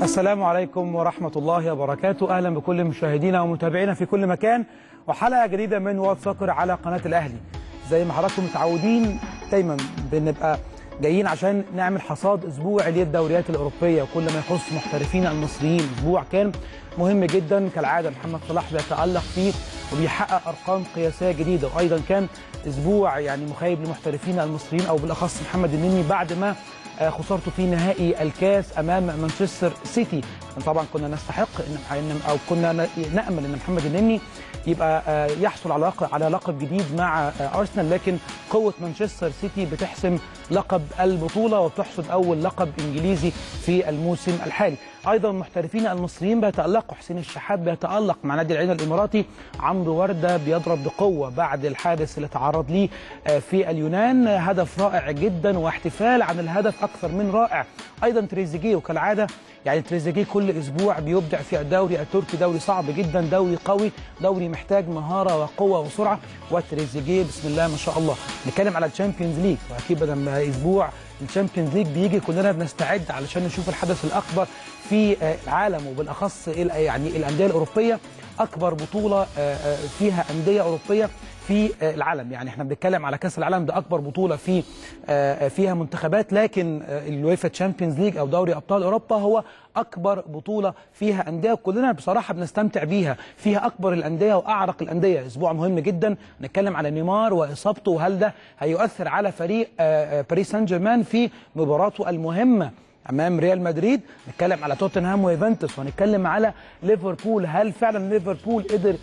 السلام عليكم ورحمة الله وبركاته أهلا بكل مشاهدينا ومتابعينا في كل مكان وحلقة جديدة من واد سكر على قناة الأهلي زي ما حضراتكم متعودين دايما بنبقى جايين عشان نعمل حصاد اسبوعي للدوريات الاوروبيه وكل ما يخص محترفين المصريين اسبوع كان مهم جدا كالعاده محمد صلاح بيتالق فيه وبيحقق ارقام قياسيه جديده وايضا كان اسبوع يعني مخيب للمحترفين المصريين او بالاخص محمد النني بعد ما خسارته في نهائي الكاس امام مانشستر سيتي طبعا كنا نستحق ان او كنا نامل ان محمد النني يبقى يحصل على على لقب جديد مع ارسنال لكن قوه مانشستر سيتي بتحسم لقب البطوله وبتحصد اول لقب انجليزي في الموسم الحالي ايضا المحترفين المصريين بيتالقوا حسين الشحات بيتالق مع نادي العين الاماراتي عمرو ورده بيضرب بقوه بعد الحادث اللي تعرض ليه في اليونان هدف رائع جدا واحتفال عن الهدف اكثر من رائع ايضا تريزيجيه وكالعاده يعني تريزيجيه كل اسبوع بيبدع في الدوري التركي دوري صعب جدا دوري قوي دوري محتاج مهاره وقوه وسرعه وتريزيجيه بسم الله ما شاء الله نتكلم على الشامبيونز ليج واكيد بدل ما اسبوع الشامبيونز ليج بيجي كلنا بنستعد علشان نشوف الحدث الاكبر في العالم وبالاخص يعني الانديه الاوروبيه اكبر بطوله فيها انديه اوروبيه في العالم يعني احنا بنتكلم على كاس العالم ده اكبر بطوله في فيها منتخبات لكن الويفا تشامبيونز ليج او دوري ابطال اوروبا هو اكبر بطوله فيها انديه وكلنا بصراحه بنستمتع بيها فيها اكبر الانديه واعرق الانديه اسبوع مهم جدا نتكلم على نيمار واصابته وهل ده هيؤثر على فريق باريس سان جيرمان في مباراته المهمه امام ريال مدريد نتكلم على توتنهام ويوفنتوس ونتكلم على ليفربول هل فعلا ليفربول قدر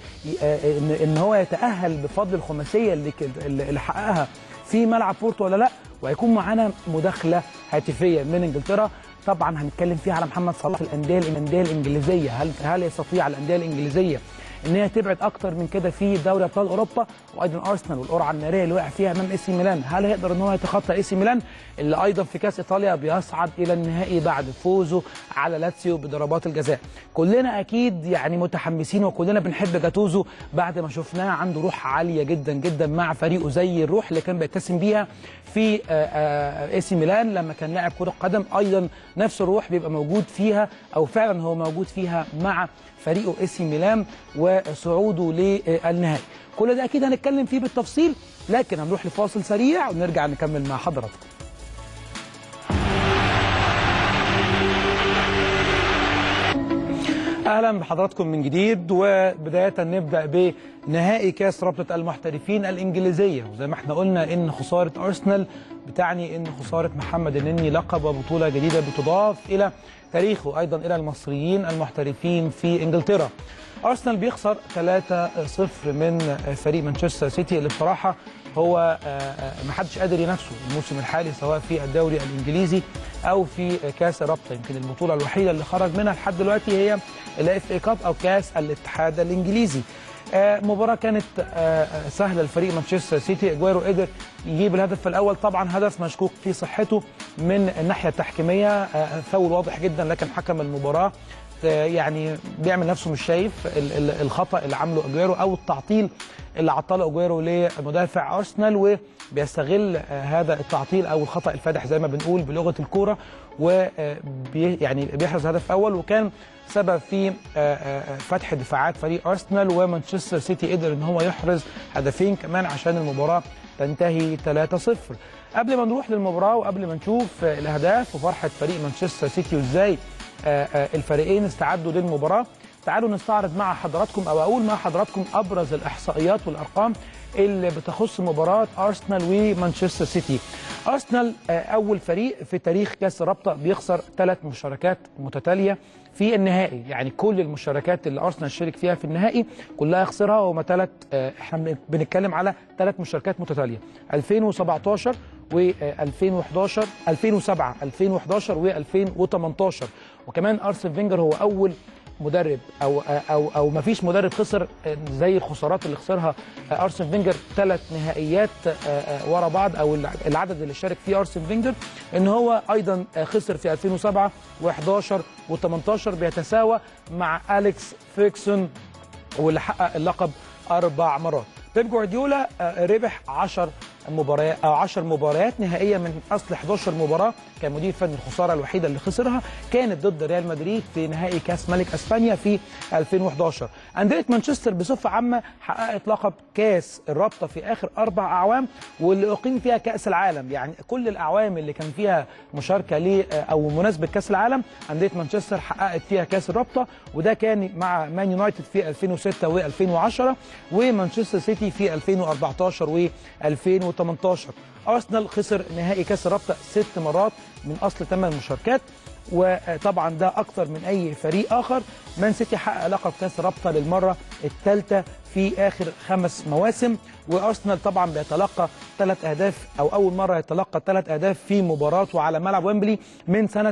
ان هو يتاهل بفضل الخماسيه اللي اللي حققها في ملعب بورتو ولا لا وهيكون معانا مداخله هاتفيه من انجلترا طبعا هنتكلم فيها على محمد صلاح في الانديه الانديه الانجليزيه هل هل يستطيع الانديه الانجليزيه ان هي تبعد اكتر من كده في دوري ابطال اوروبا وايضا ارسنال والقرعه الناريه اللي وقع فيها امام اي سي ميلان هل هيقدر ان هو يتخطى اي سي ميلان اللي ايضا في كاس ايطاليا بيصعد الى النهائي بعد فوزه على لاتسيو بضربات الجزاء كلنا اكيد يعني متحمسين وكلنا بنحب جاتوزو بعد ما شفناه عنده روح عاليه جدا جدا مع فريقه زي الروح اللي كان بيتسم بيها في اي سي ميلان لما كان لاعب كره قدم ايضا نفس الروح بيبقى موجود فيها او فعلا هو موجود فيها مع فريقه اي سي ميلان وصعوده للنهائي كل ده اكيد هنتكلم فيه بالتفصيل لكن هنروح لفاصل سريع ونرجع نكمل مع حضراتكم اهلا بحضراتكم من جديد وبدايه نبدا بنهائي كاس رابطه المحترفين الانجليزيه وزي ما احنا قلنا ان خساره ارسنال بتعني ان خساره محمد النني لقب وبطوله جديده بتضاف الى تاريخه ايضا الى المصريين المحترفين في انجلترا ارسنال بيخسر 3-0 من فريق مانشستر سيتي اللي بصراحه هو ما حدش قادر ينافسه الموسم الحالي سواء في الدوري الانجليزي او في كاس الرابطه يمكن البطوله الوحيده اللي خرج منها لحد دلوقتي هي الاف اي كاب او كاس الاتحاد الانجليزي مباراه كانت سهله لفريق مانشستر سيتي اجويرو قدر يجيب الهدف الاول طبعا هدف مشكوك في صحته من الناحيه التحكيميه فاول واضح جدا لكن حكم المباراه يعني بيعمل نفسه مش شايف الخطا اللي عامله اجويرو او التعطيل اللي عطله اجويرو لمدافع ارسنال وبيستغل هذا التعطيل او الخطا الفادح زي ما بنقول بلغه الكوره و يعني بيحرز هدف اول وكان سبب في فتح دفاعات فريق ارسنال ومانشستر سيتي قدر ان هو يحرز هدفين كمان عشان المباراه تنتهي 3-0 قبل ما نروح للمباراه وقبل ما نشوف الاهداف وفرحه فريق مانشستر سيتي وازاي الفريقين استعدوا للمباراه تعالوا نستعرض مع حضراتكم او اقول مع حضراتكم ابرز الاحصائيات والارقام اللي بتخص مباراه ارسنال ومانشستر سيتي. ارسنال اول فريق في تاريخ كاس الرابطه بيخسر ثلاث مشاركات متتاليه في النهائي، يعني كل المشاركات اللي ارسنال شارك فيها في النهائي كلها خسرها وما ثلاث احنا بنتكلم على ثلاث مشاركات متتاليه 2017 و2011 2007 2011 و2018 وكمان ارسن فينجر هو اول مدرب او او او ما فيش مدرب خسر زي الخسارات اللي خسرها ارسن فينجر ثلاث نهائيات ورا بعض او العدد اللي شارك فيه ارسن فينجر ان هو ايضا خسر في 2007 و11 و18 بيتساوى مع اليكس فيكسون واللي حقق اللقب اربع مرات بيب جوارديولا ربح 10 مباريات او 10 مباريات نهائيه من اصل 11 مباراه كان مدير فني الخساره الوحيده اللي خسرها كانت ضد ريال مدريد في نهائي كاس ملك اسبانيا في 2011 انديه مانشستر بصفه عامه حققت لقب كاس الرابطه في اخر اربع اعوام واللي اقيم فيها كاس العالم يعني كل الاعوام اللي كان فيها مشاركه ل او مناسبه كاس العالم انديه مانشستر حققت فيها كاس الرابطه وده كان مع مان يونايتد في 2006 و2010 ومانشستر سيتي في 2014 و2018 ارسنال خسر نهائي كاس الرابطه ست مرات من اصل ثمان مشاركات وطبعا ده اكتر من اي فريق اخر مان سيتي حقق لقب كاس الرابطه للمره الثالثه في اخر خمس مواسم وارسنال طبعا بيتلقى ثلاث اهداف او اول مره يتلقى ثلاث اهداف في مباراته على ملعب ويمبلي من سنه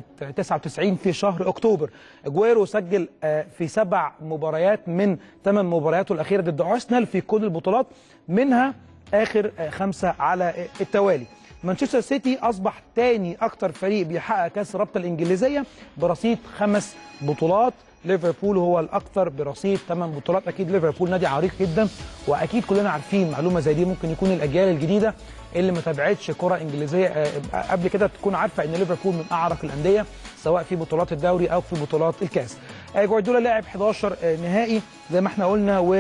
99 في شهر اكتوبر اجويرو سجل في سبع مباريات من ثمان مبارياته الاخيره ضد ارسنال في كل البطولات منها اخر خمسه على التوالي مانشستر سيتي اصبح ثاني اكثر فريق بيحقق كاس الرابطه الانجليزيه برصيد خمس بطولات ليفربول هو الاكثر برصيد ثمان بطولات اكيد ليفربول نادي عريق جدا واكيد كلنا عارفين معلومه زي دي ممكن يكون الاجيال الجديده اللي ما تابعتش كره انجليزيه قبل كده تكون عارفه ان ليفربول من اعرق الانديه سواء في بطولات الدوري او في بطولات الكاس جوارديولا لعب 11 نهائي زي ما احنا قلنا و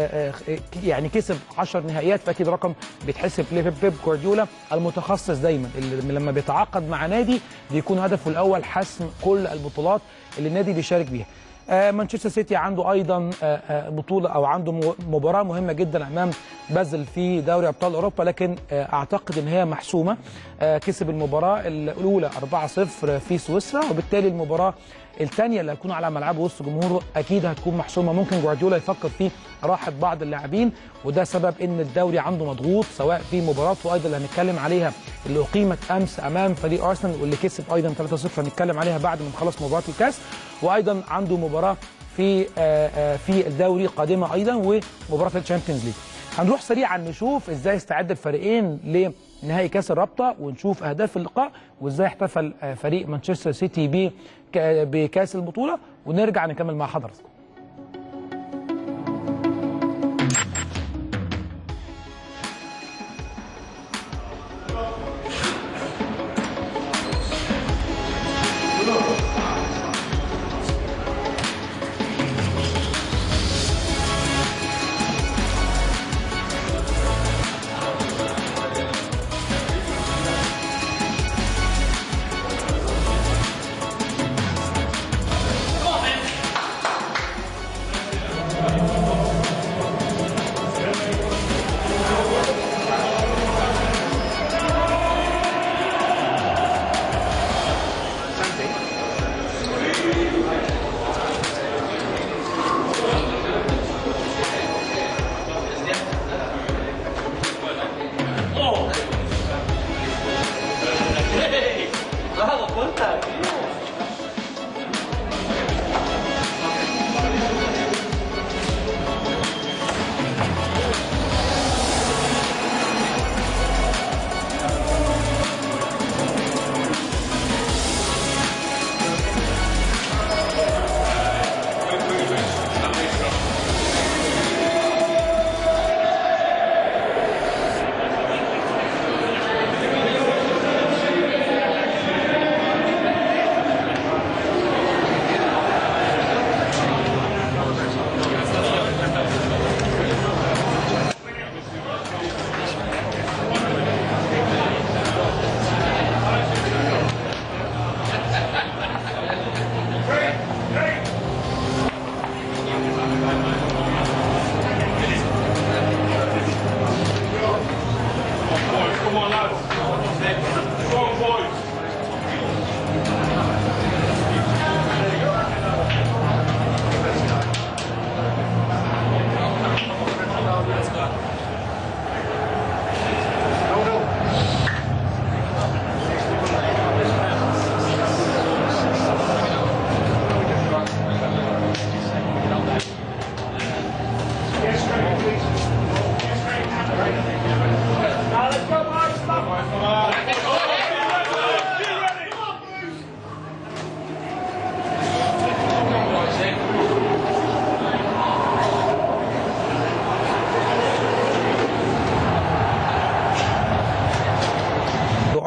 يعني كسب 10 نهائيات فاكيد رقم بيتحسب لبيب جوارديولا المتخصص دايما اللي لما بيتعاقد مع نادي بيكون هدفه الاول حسم كل البطولات اللي النادي بيشارك بيها مانشستر سيتي عنده ايضا بطوله او عنده مباراه مهمه جدا امام بازل في دوري ابطال اوروبا لكن اعتقد ان هي محسومه كسب المباراه الاولى 4-0 في سويسرا وبالتالي المباراه الثانيه اللي هتكون على ملعبه وسط جمهوره اكيد هتكون محسومه ممكن جوارديولا يفكر في راحه بعض اللاعبين وده سبب ان الدوري عنده مضغوط سواء في مباراته ايضا اللي هنتكلم عليها اللي اقيمت امس امام فريق ارسنال واللي كسب ايضا 3-0 هنتكلم عليها بعد ما نخلص مباراه الكاس وايضا عنده مباراه في في الدوري قادمه ايضا ومباراه الشامبيونز ليج هنروح سريعا نشوف ازاي استعد الفريقين لنهائي كاس الرابطه ونشوف اهداف اللقاء وازاي احتفل فريق مانشستر سيتي بكاس البطوله ونرجع نكمل مع حضراتكم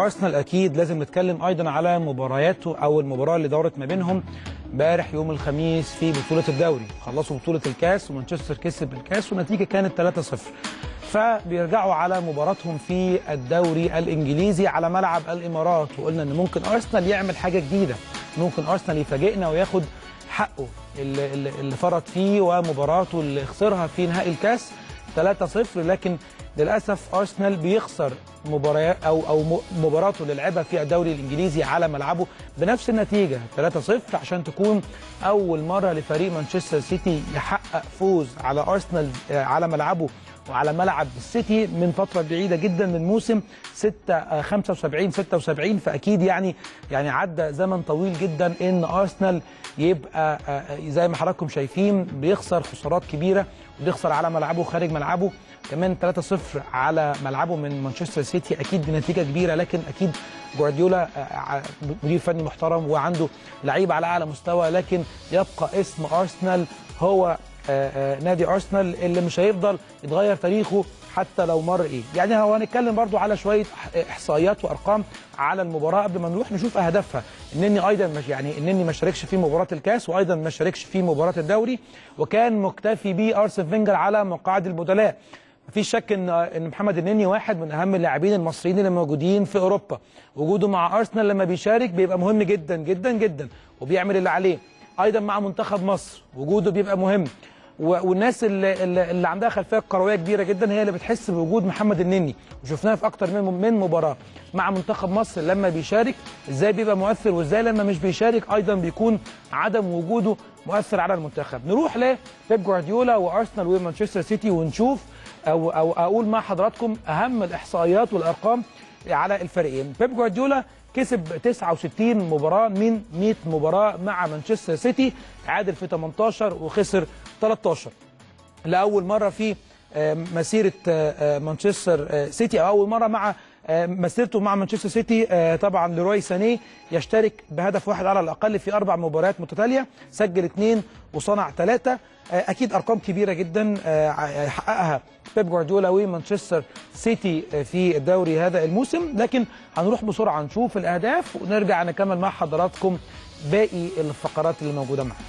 ارسنال اكيد لازم نتكلم ايضا على مبارياته او المباراه اللي دارت ما بينهم امبارح يوم الخميس في بطوله الدوري خلصوا بطوله الكاس ومانشستر كسب الكاس والنتيجه كانت 3-0 فبيرجعوا على مباراتهم في الدوري الانجليزي على ملعب الامارات وقلنا ان ممكن ارسنال يعمل حاجه جديده ممكن ارسنال يفاجئنا وياخد حقه اللي, اللي فرط فيه ومباراته اللي خسرها في نهائي الكاس 3-0 لكن للاسف ارسنال بيخسر مباراه او او مباراته اللي لعبها في الدوري الانجليزي على ملعبه بنفس النتيجه 3-0 عشان تكون اول مره لفريق مانشستر سيتي يحقق فوز على ارسنال على ملعبه وعلى ملعب السيتي من فتره بعيده جدا من موسم 6 75 76 فاكيد يعني يعني عدى زمن طويل جدا ان ارسنال يبقى زي ما حضراتكم شايفين بيخسر خسارات كبيره وبيخسر على ملعبه خارج ملعبه كمان 3-0 على ملعبه من مانشستر سيتي اكيد دي نتيجه كبيره لكن اكيد جوارديولا مدير فني محترم وعنده لعيبه على اعلى مستوى لكن يبقى اسم ارسنال هو آآ آآ نادي ارسنال اللي مش هيفضل يتغير تاريخه حتى لو مر ايه يعني هو هنتكلم برضو على شويه احصائيات وارقام على المباراه قبل ما نروح نشوف اهدافها انني ايضا مش يعني انني ما شاركش في مباراه الكاس وايضا ما شاركش في مباراه الدوري وكان مكتفي بيه ارسن فينجر على مقاعد البدلاء مفيش شك ان ان محمد النني واحد من اهم اللاعبين المصريين اللي موجودين في اوروبا وجوده مع ارسنال لما بيشارك بيبقى مهم جدا جدا جدا وبيعمل اللي عليه ايضا مع منتخب مصر وجوده بيبقى مهم والناس اللي, اللي عندها خلفيه كرويه كبيره جدا هي اللي بتحس بوجود محمد النني وشفناها في اكتر من من مباراه مع منتخب مصر لما بيشارك ازاي بيبقى مؤثر وازاي لما مش بيشارك ايضا بيكون عدم وجوده مؤثر على المنتخب نروح لبيب جوارديولا وارسنال ومانشستر سيتي ونشوف او او اقول مع حضراتكم اهم الاحصائيات والارقام على الفريقين بيب جوارديولا كسب 69 مباراه من 100 مباراه مع مانشستر سيتي تعادل في 18 وخسر 13 لاول مره في مسيره مانشستر سيتي او اول مره مع مسيرته مع مانشستر سيتي طبعا لروي سانيه يشترك بهدف واحد على الاقل في اربع مباريات متتاليه سجل اثنين وصنع ثلاثه اكيد ارقام كبيره جدا حققها بيب جوارديولا ومانشستر سيتي في الدوري هذا الموسم لكن هنروح بسرعه نشوف الاهداف ونرجع نكمل مع حضراتكم باقي الفقرات اللي موجوده معانا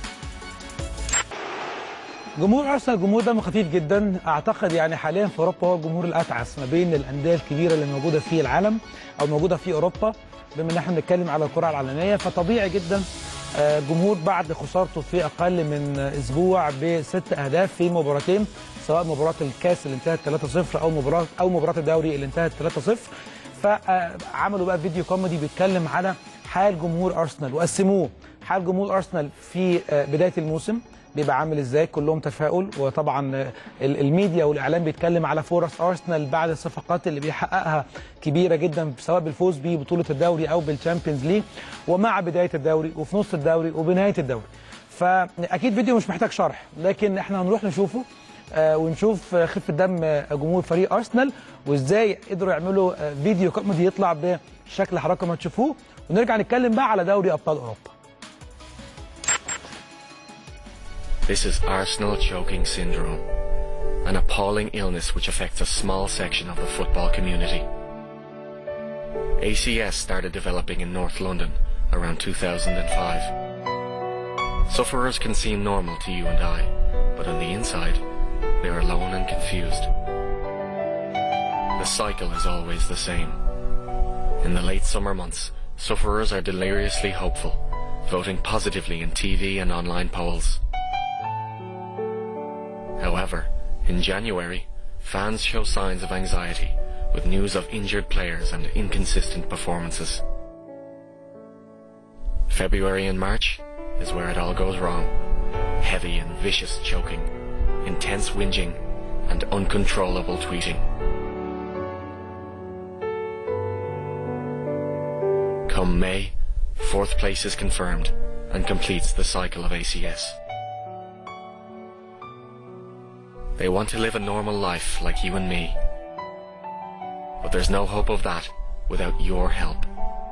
جمهور ارسنال جمهور دمه خفيف جدا اعتقد يعني حاليا في اوروبا هو الجمهور الاتعس ما بين الانديه الكبيره اللي موجوده في العالم او موجوده في اوروبا بما ان احنا بنتكلم على الكره العالميه فطبيعي جدا جمهور بعد خسارته في اقل من اسبوع بست اهداف في مباراتين سواء مباراه الكاس اللي انتهت 3-0 او مباراه او مباراه الدوري اللي انتهت 3-0 فعملوا بقى فيديو كوميدي بيتكلم على حال جمهور ارسنال وقسموه حال جمهور ارسنال في بدايه الموسم بيبقى عامل ازاي كلهم تفاؤل وطبعا الميديا والاعلام بيتكلم على فرص ارسنال بعد الصفقات اللي بيحققها كبيره جدا سواء بالفوز ببطوله الدوري او بالتشامبيونز ليج ومع بدايه الدوري وفي نص الدوري وبنهايه الدوري فاكيد فيديو مش محتاج شرح لكن احنا هنروح نشوفه آه ونشوف خفه دم جمهور فريق ارسنال وازاي قدروا يعملوا فيديو كوميدي يطلع بالشكل حضراتكم هتشوفوه ونرجع نتكلم بقى على دوري ابطال اوروبا This is Arsenal choking syndrome, an appalling illness which affects a small section of the football community. ACS started developing in North London around 2005. Sufferers can seem normal to you and I, but on the inside, they are alone and confused. The cycle is always the same. In the late summer months, sufferers are deliriously hopeful, voting positively in TV and online polls. However, in January, fans show signs of anxiety with news of injured players and inconsistent performances. February and March is where it all goes wrong. Heavy and vicious choking, intense whinging, and uncontrollable tweeting. Come May, fourth place is confirmed and completes the cycle of ACS. They want to live a normal life like you and me. But there's no hope of that without your help.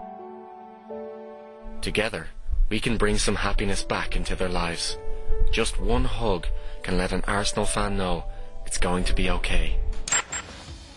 Together, we can bring some happiness back into their lives. Just one hug can let an Arsenal fan know it's going to be okay.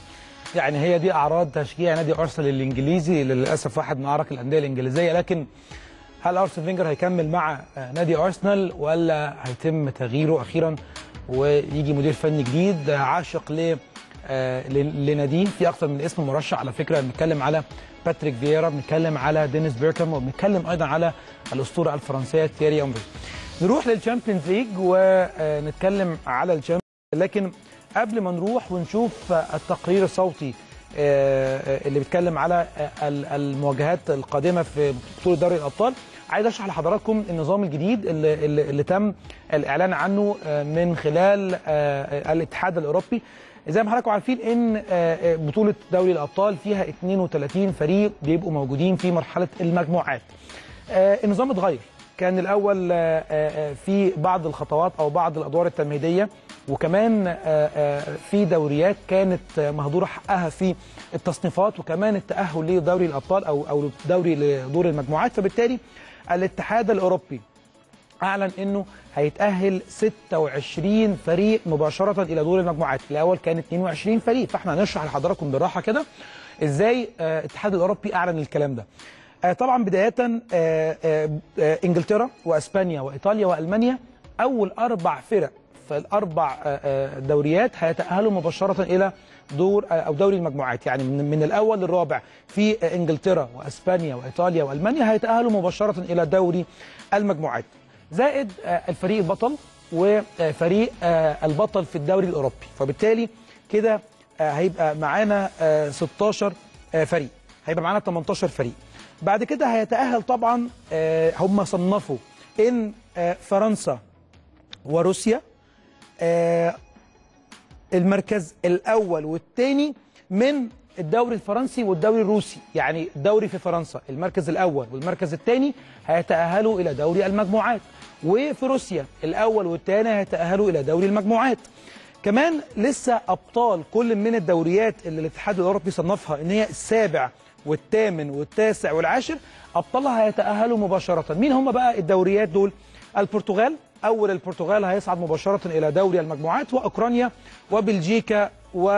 يعني هي دي اعراض تشجيع نادي ارسنال الانجليزي اللي للاسف واحد من اعراق الانديه الانجليزيه لكن هل ارسن فينجر هيكمل مع آه، نادي ارسنال ولا هيتم تغييره اخيرا ويجي مدير فني جديد آه، عاشق ل آه، ل- لناديه في اكثر من اسم مرشح على فكره بنتكلم على باتريك فييرا بنتكلم على دينيس بيركام وبنتكلم ايضا على الاسطوره الفرنسيه تيري اونري نروح للشامبيونز ليج ونتكلم على الشامبيونز لكن قبل ما نروح ونشوف التقرير الصوتي آه، آه، اللي بيتكلم على آه، ال- المواجهات القادمه في بطوله دوري الابطال عايز اشرح لحضراتكم النظام الجديد اللي, اللي, اللي تم الاعلان عنه آه، من خلال آه، الاتحاد الاوروبي زي ما حضراتكم عارفين ان آه، آه، بطوله دوري الابطال فيها 32 فريق بيبقوا موجودين في مرحله المجموعات آه، النظام اتغير كان الاول آه، آه، في بعض الخطوات او بعض الادوار التمهيديه وكمان آه، آه، في دوريات كانت آه، مهدوره حقها في التصنيفات وكمان التاهل لدوري الابطال او او دوري لدور المجموعات فبالتالي الاتحاد الاوروبي اعلن انه هيتاهل 26 فريق مباشره الى دور المجموعات الاول كان 22 فريق فاحنا هنشرح لحضراتكم بالراحه كده ازاي آه، الاتحاد الاوروبي اعلن الكلام ده آه، طبعا بدايه آه، آه، آه، انجلترا واسبانيا وايطاليا والمانيا اول اربع فرق في الاربع آه، آه، دوريات هيتاهلوا مباشره الى دور آه، او دوري المجموعات يعني من, من الاول للرابع في آه، انجلترا واسبانيا وايطاليا والمانيا هيتاهلوا مباشره الى دوري المجموعات زائد آه، الفريق البطل وفريق آه، البطل في الدوري الاوروبي فبالتالي كده آه، هيبقى معانا آه، 16 آه، فريق هيبقى معانا 18 فريق بعد كده هيتاهل طبعا آه، هم صنفوا ان آه، فرنسا وروسيا آه، المركز الاول والثاني من الدوري الفرنسي والدوري الروسي يعني الدوري في فرنسا المركز الاول والمركز الثاني هيتاهلوا الى دوري المجموعات وفي روسيا الاول والثاني هيتاهلوا الى دوري المجموعات كمان لسه ابطال كل من الدوريات اللي الاتحاد الاوروبي صنفها ان هي السابع والثامن والتاسع والعاشر ابطالها هيتاهلوا مباشره مين هم بقى الدوريات دول البرتغال اول البرتغال هيصعد مباشره الى دوري المجموعات واوكرانيا وبلجيكا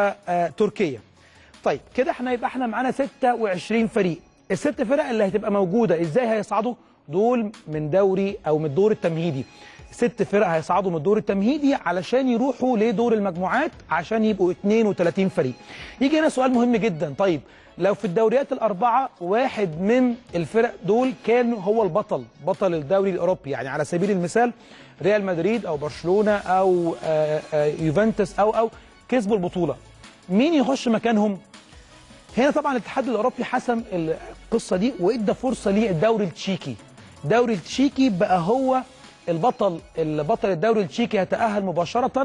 وتركيا طيب كده احنا يبقى احنا معانا 26 فريق الست فرق اللي هتبقى موجوده ازاي هيصعدوا دول من دوري او من الدور التمهيدي ست فرق هيصعدوا من الدور التمهيدي علشان يروحوا لدور المجموعات عشان يبقوا 32 فريق يجي هنا سؤال مهم جدا طيب لو في الدوريات الأربعة واحد من الفرق دول كان هو البطل بطل الدوري الأوروبي يعني على سبيل المثال ريال مدريد أو برشلونة أو آه، آه، يوفنتوس أو أو كسبوا البطولة مين يخش مكانهم هنا طبعا الاتحاد الاوروبي حسم القصه دي وادى فرصه للدوري التشيكي الدوري التشيكي بقى هو البطل البطل الدوري التشيكي يتاهل مباشره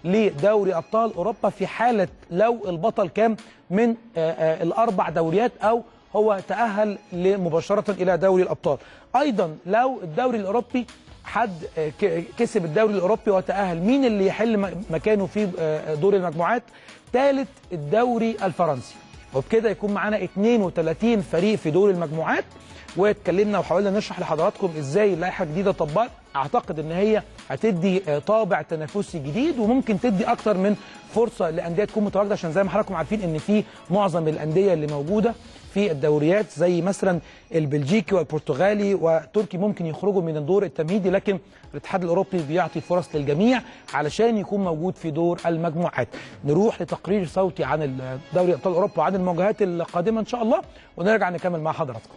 لدوري ابطال اوروبا في حاله لو البطل كان من آه، آه، الاربع دوريات او هو تاهل مباشره الى دوري الابطال ايضا لو الدوري الاوروبي حد آه، ك- كسب الدوري الاوروبي وتاهل مين اللي يحل م- مكانه في آه، دور المجموعات ثالث الدوري الفرنسي وبكده يكون معانا 32 فريق في دور المجموعات واتكلمنا وحاولنا نشرح لحضراتكم ازاي اللائحه الجديده طبقت اعتقد ان هي هتدي آه، طابع تنافسي جديد وممكن تدي اكتر من فرصه لانديه تكون متواجده عشان زي ما حضراتكم عارفين ان في معظم الانديه اللي موجوده في الدوريات زي مثلا البلجيكي والبرتغالي وتركي ممكن يخرجوا من الدور التمهيدي لكن الاتحاد الاوروبي بيعطي فرص للجميع علشان يكون موجود في دور المجموعات نروح لتقرير صوتي عن دوري ابطال اوروبا وعن المواجهات القادمه ان شاء الله ونرجع نكمل مع حضراتكم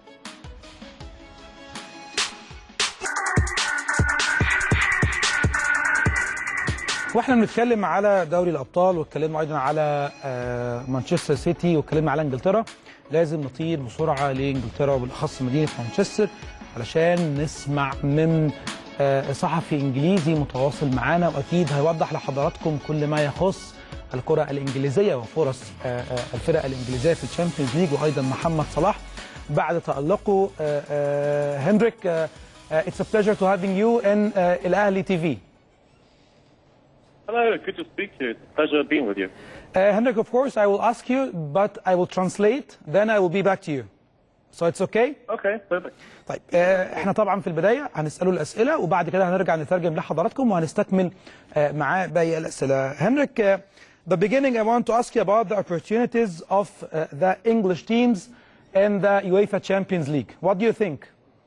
واحنا بنتكلم على دوري الابطال واتكلمنا ايضا على آه، مانشستر سيتي واتكلمنا على انجلترا لازم نطير بسرعه لانجلترا وبالاخص مدينه مانشستر علشان نسمع من آه، صحفي انجليزي متواصل معانا واكيد هيوضح لحضراتكم كل ما يخص الكره الانجليزيه وفرص آه، آه، الفرق الانجليزيه في الشامبيونز ليج وايضا محمد صلاح بعد تالقه آه، آه، هندريك آه، آه، it's a pleasure to having you in آه، الاهلي تي في Hello, good to speak to you. It's a pleasure being with you. Uh, Henrik, of course, I will ask you, but I will translate, then I will be back to you. So it's okay? Okay, perfect. طيب آه، احنا طبعا في البدايه هنساله الاسئله وبعد كده هنرجع نترجم لحضراتكم وهنستكمل آه، معاه باقي الاسئله. Henrik, uh, The beginning, I want to ask you about the opportunities of uh, the English teams in the UEFA Champions League. What do you think?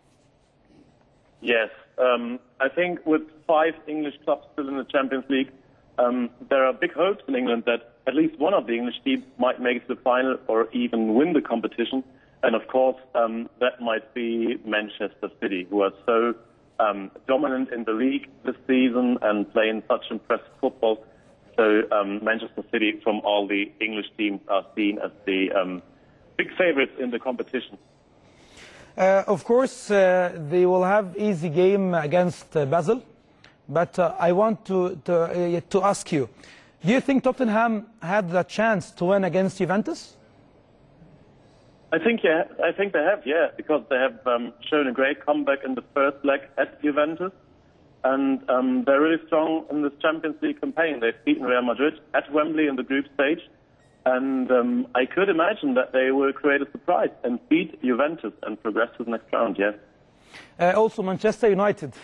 Yes, um, I think with five English clubs still in the Champions League, um, there are big hopes in England that at least one of the English teams might make it to the final or even win the competition. And of course, um, that might be Manchester City, who are so um, dominant in the league this season and playing such impressive football. So um, Manchester City, from all the English teams, are seen as the um, big favorites in the competition. Uh, of course, uh, they will have easy game against uh, Basel, but uh, I want to to, uh, to ask you: Do you think Tottenham had the chance to win against Juventus? I think yeah, I think they have, yeah, because they have um, shown a great comeback in the first leg at Juventus, and um, they're really strong in this Champions League campaign. They've beaten Real Madrid at Wembley in the group stage, and um, I could imagine that they will create a surprise and beat Juventus and progress to the next round. Yes. Uh, also, Manchester United.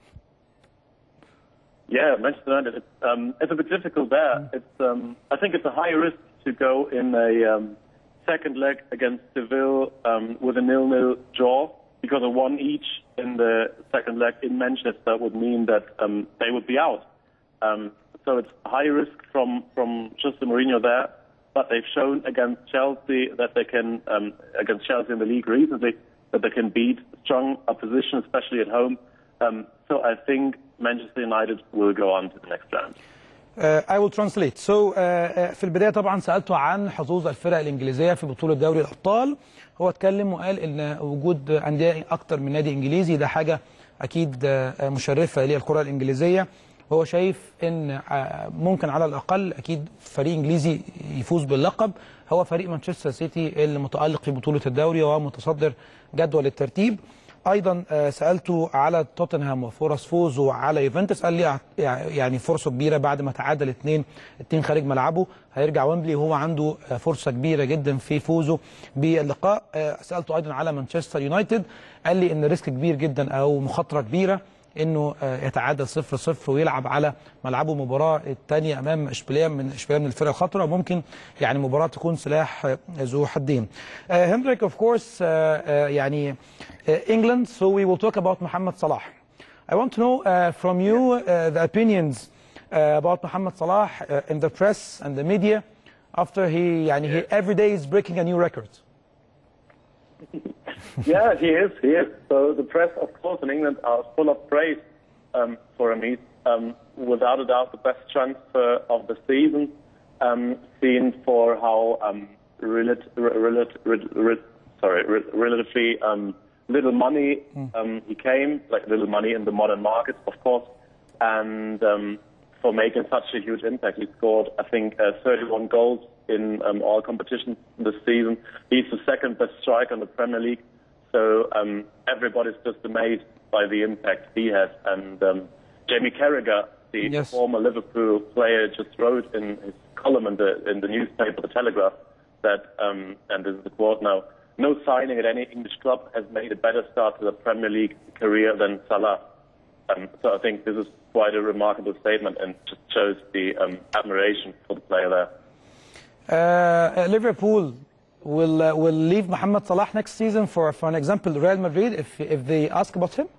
Yeah, Manchester United. It's, um, it's a bit difficult there. It's, um, I think it's a high risk to go in a um, second leg against Seville um, with a nil-nil draw because a one each in the second leg in Manchester would mean that um, they would be out. Um, so it's high risk from from Jose Mourinho there, but they've shown against Chelsea that they can um, against Chelsea in the league recently that they can beat strong opposition, especially at home. Um, so I think Manchester United will go on to the next round. Uh, I will translate. So uh, uh, في البداية طبعا سألته عن حظوظ الفرق الإنجليزية في بطولة دوري الأبطال هو اتكلم وقال إن وجود أندية أكتر من نادي إنجليزي ده حاجة أكيد آه، مشرفة للكرة الإنجليزية هو شايف إن آه، ممكن على الأقل أكيد فريق إنجليزي يفوز باللقب هو فريق مانشستر سيتي اللي متألق في بطولة الدوري ومتصدر جدول الترتيب ايضا آه، سالته على توتنهام وفرص فوزه على يوفنتوس قال لي أع- يعني فرصه كبيره بعد ما تعادل اثنين اتنين خارج ملعبه هيرجع ويمبلي وهو عنده آه، فرصه كبيره جدا في فوزه باللقاء آه، سالته ايضا على مانشستر يونايتد قال لي ان ريسك كبير جدا او مخاطره كبيره انه آه، يتعادل 0 0 ويلعب على ملعبه المباراه الثانيه امام اشبيليه من اشبيليه من الفرق الخطره وممكن يعني مباراه تكون سلاح آه، ذو حدين. هندريك اوف كورس يعني uh, England, so we will talk about Mohamed Salah. I want to know uh, from you uh, the opinions uh, about Mohamed Salah uh, in the press and the media after he, يعني, he every day is breaking a new record. yeah, he is. He is. So the press, of course, in England are full of praise um, for him. He's um, without a doubt the best transfer of the season, um, seen for how um, relat- relat- re- re- sorry, re- relatively um, little money um, he came, like little money in the modern market, of course, and um, for making such a huge impact. He scored, I think, uh, 31 goals in um, all competitions this season. He's the second best striker in the Premier League. So um, everybody's just amazed by the impact he has. And um, Jamie Carragher, the Yes. former Liverpool player, just wrote in his column in the in the newspaper, The Telegraph, that um, and this is the quote now: "No signing at any English club has made a better start to the Premier League career than Salah." Um, so I think this is quite a remarkable statement and just shows the um, admiration for the player there. Uh, uh, Liverpool will uh, will leave Mohamed Salah next season for, for an example, Real Madrid if if they ask about him.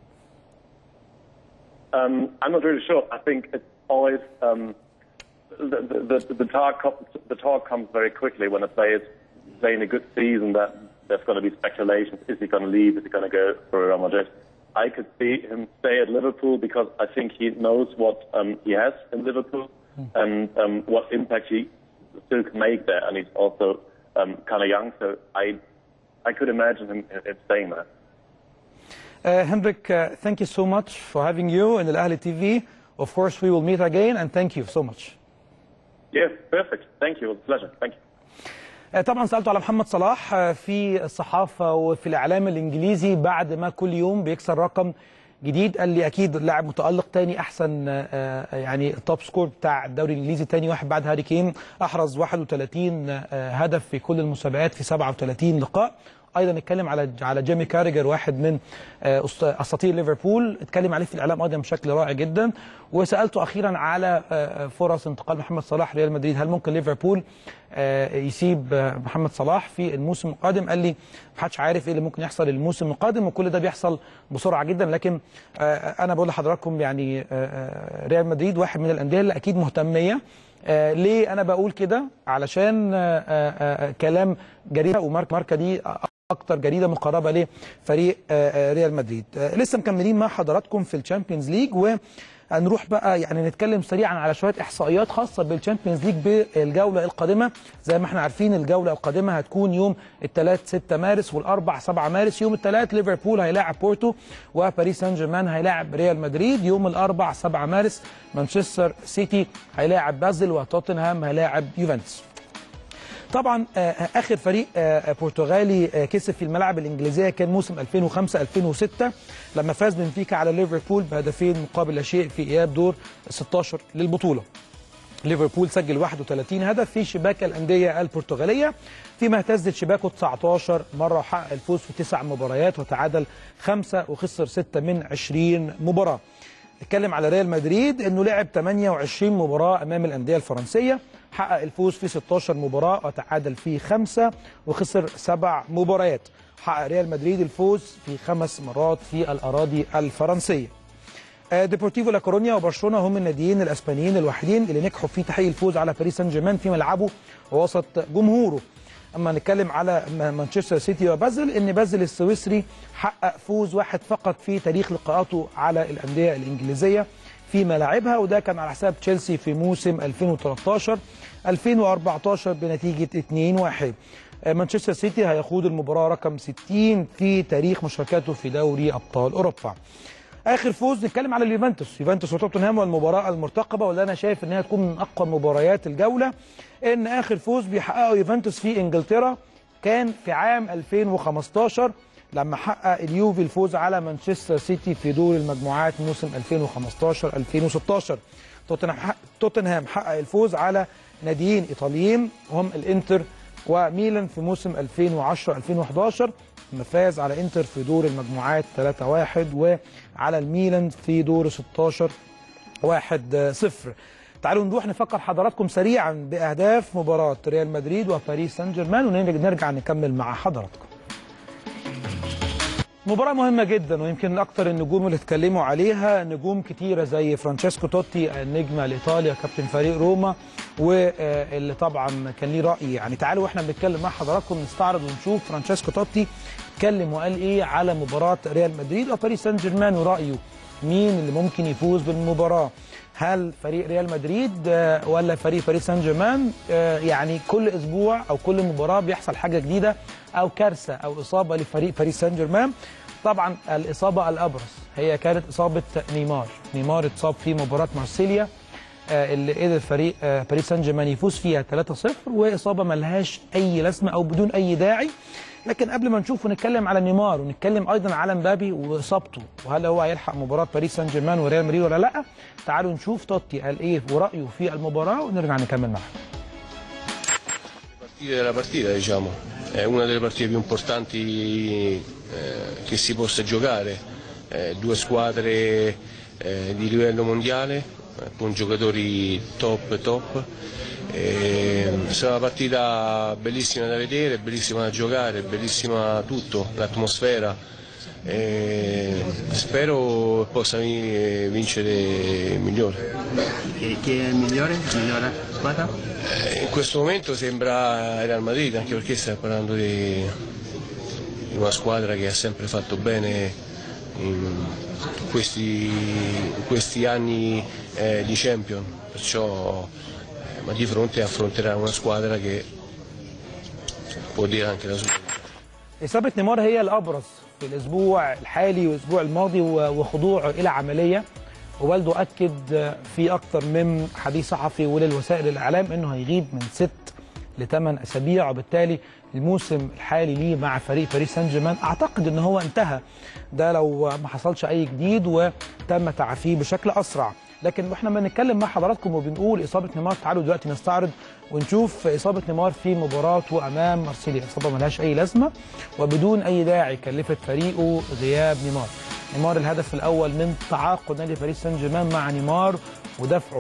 Um, I'm not really sure. I think it's always um, the, the, the, the talk co- the talk comes very quickly when a player is playing a good season. That there's going to be speculations: is he going to leave? Is he going to go for Real Madrid? I could see him stay at Liverpool because I think he knows what um, he has in Liverpool and um, what impact he still can make there. And he's also um, kind of young, so I I could imagine him, him staying there. Uh, Hendrik, uh, thank you so much for having you in Al Ahli TV. Of course, we will meet again, and thank you so much. Yes, perfect. Thank you. It was a pleasure. Thank you. آه، طبعا سالته على محمد صلاح آه، في الصحافه وفي الاعلام الانجليزي بعد ما كل يوم بيكسر رقم جديد قال لي اكيد لاعب متالق تاني احسن آه، آه، يعني التوب سكور بتاع الدوري الانجليزي تاني واحد بعد هاري كين احرز 31 آه، هدف في كل المسابقات في 37 لقاء ايضا نتكلم على على جيمي كاريجر واحد من آه، أسط- اساطير ليفربول اتكلم عليه في الاعلام ايضا بشكل رائع جدا وسالته اخيرا على آه، آه، فرص انتقال محمد صلاح ريال مدريد هل ممكن ليفربول آه، يسيب آه، محمد صلاح في الموسم القادم قال لي محدش عارف ايه اللي ممكن يحصل الموسم القادم وكل ده بيحصل بسرعه جدا لكن آه، انا بقول لحضراتكم يعني آه، آه، ريال مدريد واحد من الانديه اللي اكيد مهتميه آه، ليه انا بقول كده علشان آه، آه، آه، كلام جريده وماركه ماركه دي اكتر جريده مقربه لفريق آه، آه، ريال مدريد آه، لسه مكملين مع حضراتكم في الشامبيونز ليج وهنروح بقى يعني نتكلم سريعا على شويه احصائيات خاصه بالشامبيونز ليج بالجوله القادمه زي ما احنا عارفين الجوله القادمه هتكون يوم الثلاث 6 مارس والاربع 7 مارس يوم الثلاث ليفربول هيلاعب بورتو وباريس سان جيرمان هيلاعب ريال مدريد يوم الاربع 7 مارس مانشستر سيتي هيلاعب بازل وتوتنهام هيلاعب يوفنتوس طبعا آه، اخر فريق آه، برتغالي آه، كسب في الملاعب الانجليزيه كان موسم 2005 2006 لما فاز بنفيكا على ليفربول بهدفين مقابل لا شيء في اياب دور 16 للبطوله ليفربول سجل 31 هدف في شباك الانديه البرتغاليه فيما اهتزت شباكه 19 مره وحقق الفوز في تسع مباريات وتعادل خمسه وخسر سته من 20 مباراه. نتكلم على ريال مدريد انه لعب 28 مباراه امام الانديه الفرنسيه حقق الفوز في 16 مباراه وتعادل في خمسه وخسر سبع مباريات. حقق ريال مدريد الفوز في خمس مرات في الاراضي الفرنسيه. آه، ديبورتيفو لا كورونيا وبرشلونه هم الناديين الاسبانيين الوحيدين اللي نجحوا في تحقيق الفوز على باريس سان جيرمان في ملعبه ووسط جمهوره. اما نتكلم على م- مانشستر سيتي وبازل ان بازل السويسري حقق فوز واحد فقط في تاريخ لقاءاته على الانديه الانجليزيه في ملاعبها وده كان على حساب تشيلسي في موسم 2013 2014 بنتيجه 2-1 آه، مانشستر سيتي هيخوض المباراه رقم 60 في تاريخ مشاركته في دوري ابطال اوروبا. اخر فوز نتكلم على اليوفنتوس يوفنتوس وتوتنهام والمباراه المرتقبه واللي انا شايف ان هي تكون من اقوى مباريات الجوله ان اخر فوز بيحققه يوفنتوس في انجلترا كان في عام 2015 لما حقق اليوفي الفوز على مانشستر سيتي في دور المجموعات موسم 2015 2016 توتنهام حقق- توتنهام حقق الفوز على ناديين ايطاليين هم الانتر وميلان في موسم 2010 2011 لما فاز على انتر في دور المجموعات 3-1 وعلى الميلان في دور 16 1 0 تعالوا نروح نفكر حضراتكم سريعا باهداف مباراه ريال مدريد وباريس سان جيرمان ونرجع نكمل مع حضراتكم مباراة مهمة جدا ويمكن أكثر النجوم اللي اتكلموا عليها نجوم كتيرة زي فرانشيسكو توتي النجم الإيطالي كابتن فريق روما واللي طبعا كان ليه رأي يعني تعالوا واحنا بنتكلم مع حضراتكم نستعرض ونشوف فرانشيسكو توتي اتكلم وقال إيه على مباراة ريال مدريد وباريس سان جيرمان ورأيه مين اللي ممكن يفوز بالمباراة هل فريق ريال مدريد آه، ولا فريق باريس سان جيرمان آه، يعني كل اسبوع او كل مباراه بيحصل حاجه جديده او كارثه او اصابه لفريق باريس سان جيرمان طبعا الاصابه الابرز هي كانت اصابه نيمار نيمار اتصاب في مباراه مارسيليا آه، اللي قدر فريق آه، باريس سان جيرمان يفوز فيها 3-0 واصابه ملهاش اي لازمه او بدون اي داعي لكن قبل ما نشوف ونتكلم على نيمار ونتكلم ايضا على مبابي واصابته وهل هو هيلحق مباراه باريس سان جيرمان وريال مدريد ولا لا تعالوا نشوف توتي قال ايه ورايه في المباراه ونرجع نكمل معاه partite della partita, diciamo, è una delle partite più importanti eh, che si possa giocare, Eh, due squadre eh, di livello mondiale, eh, con giocatori top top. Eh, è stata una partita bellissima da vedere, bellissima da giocare, bellissima tutto, l'atmosfera. Eh, spero possa vi- vincere il migliore. E chi è il migliore? La migliore squadra? Eh, in questo momento sembra il Real Madrid, anche perché stiamo parlando di, di una squadra che ha sempre fatto bene in questi, in questi anni eh, di Champion, perciò eh, ma di fronte affronterà una squadra che può dire anche la sua. اصابه نيمار هي الابرز في الاسبوع الحالي والاسبوع الماضي و- وخضوعه الى عمليه ووالده اكد في اكثر من حديث صحفي وللوسائل الاعلام انه هيغيب من ست لثمان اسابيع وبالتالي الموسم الحالي ليه مع فريق باريس سان جيرمان اعتقد ان هو انتهى ده لو ما حصلش اي جديد وتم تعافيه بشكل اسرع لكن واحنا ما نتكلم مع حضراتكم وبنقول اصابه نيمار تعالوا دلوقتي نستعرض ونشوف اصابه نيمار في مباراته امام مارسيليا اصابه ملهاش اي لازمه وبدون اي داعي كلفت فريقه غياب نيمار نيمار الهدف الاول من تعاقد نادي باريس سان جيرمان مع نيمار ودفعه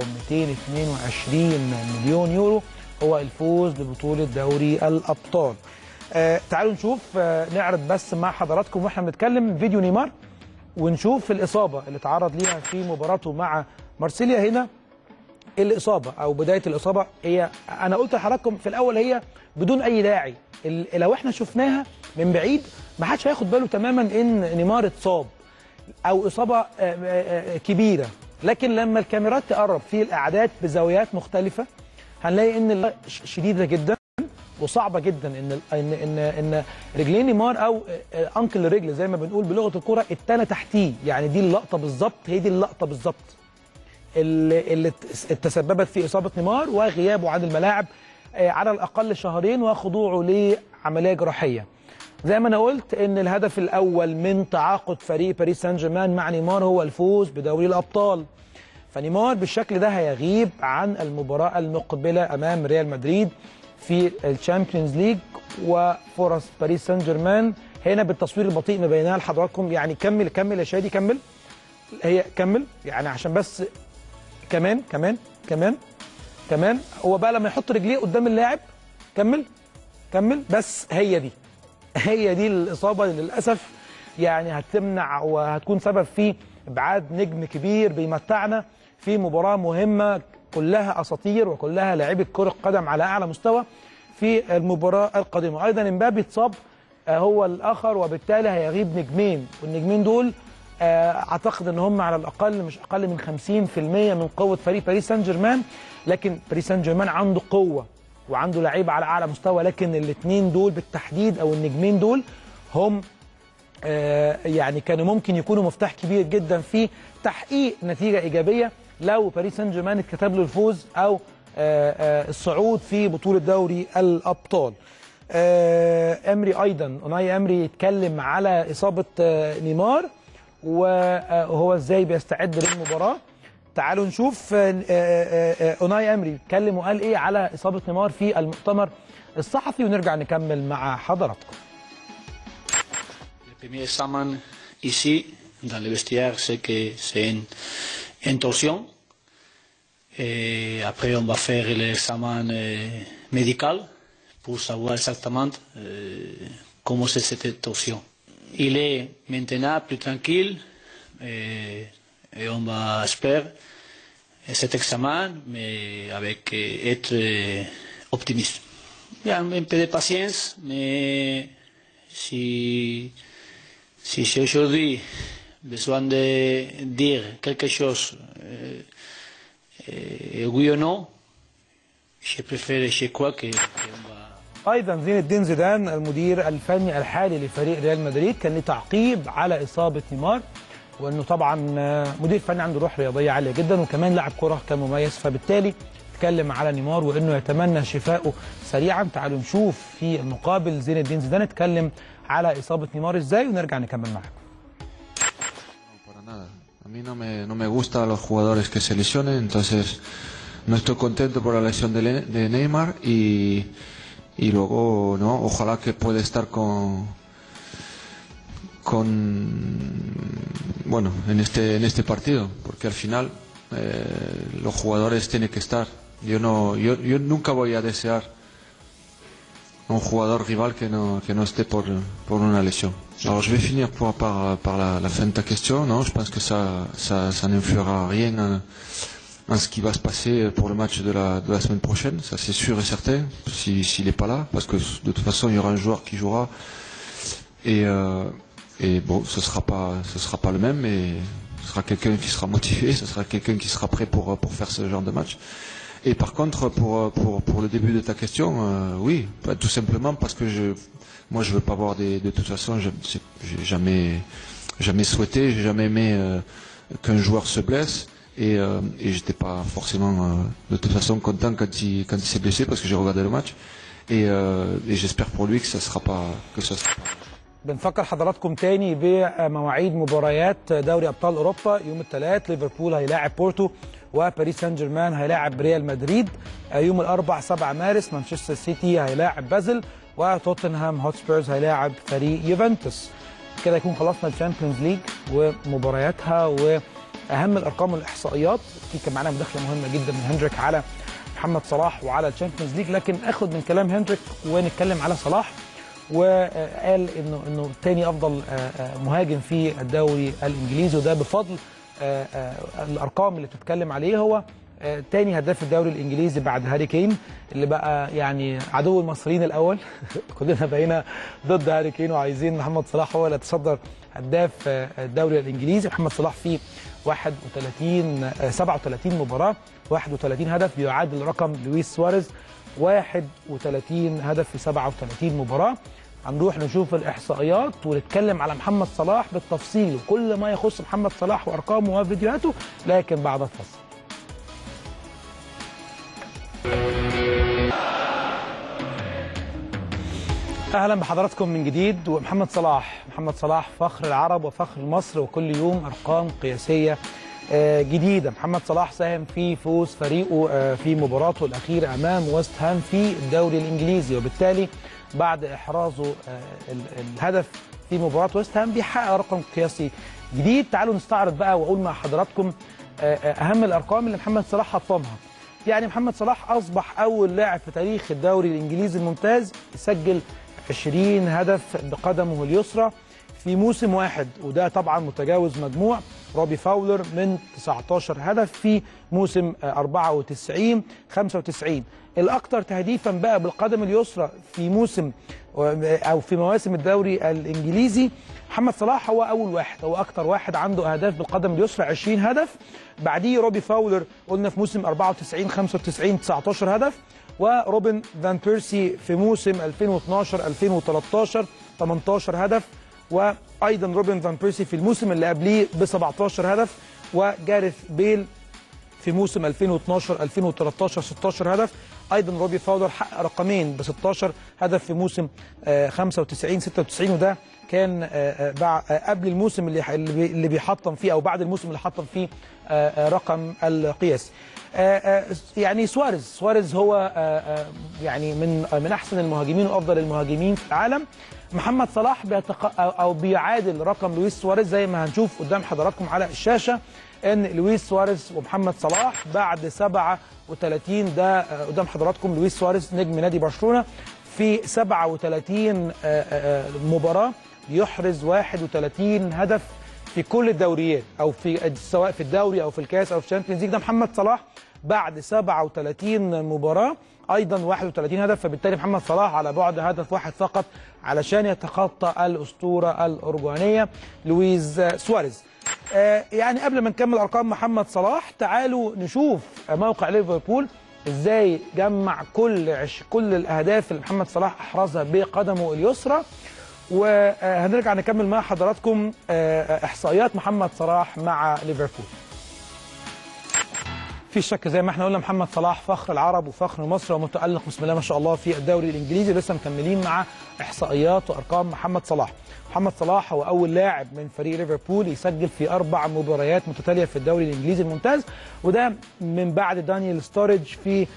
222 مليون يورو هو الفوز ببطوله دوري الابطال آه تعالوا نشوف آه نعرض بس مع حضراتكم واحنا بنتكلم فيديو نيمار ونشوف الاصابه اللي تعرض ليها في مباراته مع مارسيليا هنا الاصابه او بدايه الاصابه هي انا قلت لحضراتكم في الاول هي بدون اي داعي ال- لو احنا شفناها من بعيد ما حدش هياخد باله تماما ان نيمار اتصاب او اصابه آه، آه، آه، كبيره لكن لما الكاميرات تقرب في الاعداد بزاويات مختلفه هنلاقي ان ال- ش- شديده جدا وصعبه جدا ان ال- ان ان ان رجلين نيمار او آه، آه، انكل الرجل زي ما بنقول بلغه الكوره التانى تحتيه يعني دي اللقطه بالظبط هي دي اللقطه بالظبط اللي, اللي تس- تسببت في اصابه نيمار وغيابه عن الملاعب آه، على الاقل شهرين وخضوعه لعمليه جراحيه. زي ما انا قلت ان الهدف الاول من تعاقد فريق باريس سان جيرمان مع نيمار هو الفوز بدوري الابطال. فنيمار بالشكل ده هيغيب عن المباراه المقبله امام ريال مدريد في الشامبيونز ليج وفرص باريس سان جيرمان هنا بالتصوير البطيء مبيناها لحضراتكم يعني كمل كمل يا شادي كمل هي كمل يعني عشان بس كمان كمان كمان كمان هو بقى لما يحط رجليه قدام اللاعب كمل كمل بس هي دي هي دي الاصابه اللي للاسف يعني هتمنع وهتكون سبب في ابعاد نجم كبير بيمتعنا في مباراه مهمه كلها اساطير وكلها لاعيبه كره قدم على اعلى مستوى في المباراه القادمه ايضا امبابي اتصاب آه، هو الاخر وبالتالي هيغيب نجمين والنجمين دول آه، اعتقد ان هم على الاقل مش اقل من 50% من قوه فريق باريس سان جيرمان لكن باريس سان جيرمان عنده قوه وعنده لعيبه على اعلى مستوى لكن الاثنين دول بالتحديد او النجمين دول هم آه، يعني كانوا ممكن يكونوا مفتاح كبير جدا في تحقيق نتيجه ايجابيه لو باريس سان جيرمان اتكتب له الفوز او آه، آه، الصعود في بطوله دوري الابطال. آه، امري ايضا اوناي امري يتكلم على اصابه آه، نيمار وهو ازاي بيستعد للمباراه. تعالوا نشوف آه، آه، آه، اوناي امري اتكلم وقال ايه على اصابه نيمار في المؤتمر الصحفي ونرجع نكمل مع حضراتكم. Le premier examen ici, dans le vestiaire, c'est que c'est une, une torsion. Et après, on va faire l'examen euh, médical pour savoir exactement euh, comment c'est cette torsion. Il est maintenant plus tranquille et, et on va espérer cet examen, mais avec euh, être euh, optimiste. Il y a un peu de patience, mais si, si j'ai aujourd'hui besoin de dire quelque chose, euh, euh, oui ou non, je préfère, je crois que, qu'on va. ايضا زين الدين زيدان المدير الفني الحالي لفريق ريال مدريد كان له تعقيب على اصابه نيمار وانه طبعا آه، مدير فني عنده روح رياضيه عاليه جدا وكمان لاعب كره كان مميز فبالتالي اتكلم على نيمار وانه يتمنى شفائه سريعا تعالوا نشوف في المقابل زين الدين زيدان اتكلم على اصابه نيمار ازاي ونرجع نكمل معاكم Para nada. A mí no me, no me gustan los jugadores que se lesionen, entonces no estoy contento por la lesión de, Le- de Neymar y, y luego, ¿no? Ojalá que pueda estar con, con, bueno, en este, en este partido, porque al final eh, los jugadores tienen que estar. Yo no, yo, yo nunca voy a desear a un jugador rival que no, que no esté por, pour une lésion. Alors je vais finir pour- par, par la, la fin de ta question. Non, je pense que ça, ça, ça n'influera rien en, en ce qui va se passer pour le match de la, de la semaine prochaine. Ça c'est sûr et certain, si- s'il n'est pas là, parce que de toute façon il y aura un joueur qui jouera. Et, euh, et bon, ce sera pas, ce sera pas le même, mais ce sera quelqu'un qui sera motivé, ce sera quelqu'un qui sera prêt pour, pour faire ce genre de match. Et par contre, pour, pour, pour le début de ta question, euh, oui, bah, tout simplement parce que je, moi je veux pas voir des, de toute façon, je- c'est- j'ai jamais, jamais souhaité, j'ai jamais aimé euh, qu'un joueur se blesse. Et, euh, et j'étais pas forcément euh, de toute façon content quand il, quand il s'est blessé parce que j'ai regardé le match. Et, euh, et j'espère pour lui que ça sera pas, que ça sera pas. بنفكر حضراتكم تاني بمواعيد مباريات دوري ابطال اوروبا يوم الثلاث ليفربول هيلاعب بورتو وباريس سان جيرمان هيلاعب ريال مدريد يوم الاربع 7 مارس مانشستر سيتي هيلاعب بازل وتوتنهام هوتسبيرز هيلاعب فريق يوفنتوس كده يكون خلصنا الشامبيونز ليج ومبارياتها واهم الارقام والاحصائيات في كان معانا مداخله مهمه جدا من هندريك على محمد صلاح وعلى الشامبيونز ليج لكن اخد من كلام هندريك ونتكلم على صلاح وقال انه انه تاني افضل مهاجم في الدوري الانجليزي وده بفضل الارقام اللي بتتكلم عليه هو تاني هداف الدوري الانجليزي بعد هاري كين اللي بقى يعني عدو المصريين الاول كلنا بقينا ضد هاري كين وعايزين محمد صلاح هو اللي يتصدر هداف الدوري الانجليزي محمد صلاح فيه 31 37 مباراه 31 هدف بيعادل رقم لويس سواريز 31 هدف في 37 مباراه هنروح نشوف الاحصائيات ونتكلم على محمد صلاح بالتفصيل وكل ما يخص محمد صلاح وارقامه وفيديوهاته لكن بعد الفصل اهلا بحضراتكم من جديد ومحمد صلاح محمد صلاح فخر العرب وفخر مصر وكل يوم ارقام قياسيه جديده محمد صلاح ساهم في فوز فريقه في مباراته الاخيره امام ويست هام في الدوري الانجليزي وبالتالي بعد احرازه الهدف في مباراه ويست هام بيحقق رقم قياسي جديد تعالوا نستعرض بقى واقول مع حضراتكم اهم الارقام اللي محمد صلاح حطمها يعني محمد صلاح اصبح اول لاعب في تاريخ الدوري الانجليزي الممتاز يسجل 20 هدف بقدمه اليسرى في موسم واحد وده طبعا متجاوز مجموع روبي فاولر من 19 هدف في موسم 94 95 الاكثر تهديفا بقى بالقدم اليسرى في موسم او في مواسم الدوري الانجليزي محمد صلاح هو اول واحد هو اكثر واحد عنده اهداف بالقدم اليسرى 20 هدف بعديه روبي فاولر قلنا في موسم 94 95 19 هدف وروبن فان بيرسي في موسم 2012 2013 18 هدف وايضا روبن فان بيرسي في الموسم اللي قبليه ب 17 هدف وجاريث بيل في موسم 2012 2013 16 هدف ايضا روبي فاولر حقق رقمين ب 16 هدف في موسم 95 96 وده كان قبل الموسم اللي اللي بيحطم فيه او بعد الموسم اللي حطم فيه رقم القياسي يعني سواريز سواريز هو يعني من من احسن المهاجمين وافضل المهاجمين في العالم محمد صلاح بيتق... او بيعادل رقم لويس سواريز زي ما هنشوف قدام حضراتكم على الشاشه ان لويس سواريز ومحمد صلاح بعد 37 ده قدام حضراتكم لويس سواريز نجم نادي برشلونه في 37 مباراه يحرز 31 هدف في كل الدوريات او في سواء في الدوري او في الكاس او في الشامبيونز ليج ده محمد صلاح بعد 37 مباراه ايضا 31 هدف فبالتالي محمد صلاح على بعد هدف واحد فقط علشان يتخطى الاسطوره الارجوانيه لويز سواريز آه يعني قبل ما نكمل ارقام محمد صلاح تعالوا نشوف موقع ليفربول ازاي جمع كل عش كل الاهداف اللي محمد صلاح احرزها بقدمه اليسرى وهنرجع نكمل مع حضراتكم احصائيات محمد صلاح مع ليفربول في شك زي ما احنا قلنا محمد صلاح فخر العرب وفخر مصر ومتالق بسم الله ما شاء الله في الدوري الانجليزي لسه مكملين مع احصائيات وارقام محمد صلاح محمد صلاح هو اول لاعب من فريق ليفربول يسجل في اربع مباريات متتاليه في الدوري الانجليزي الممتاز وده من بعد دانيال ستورج في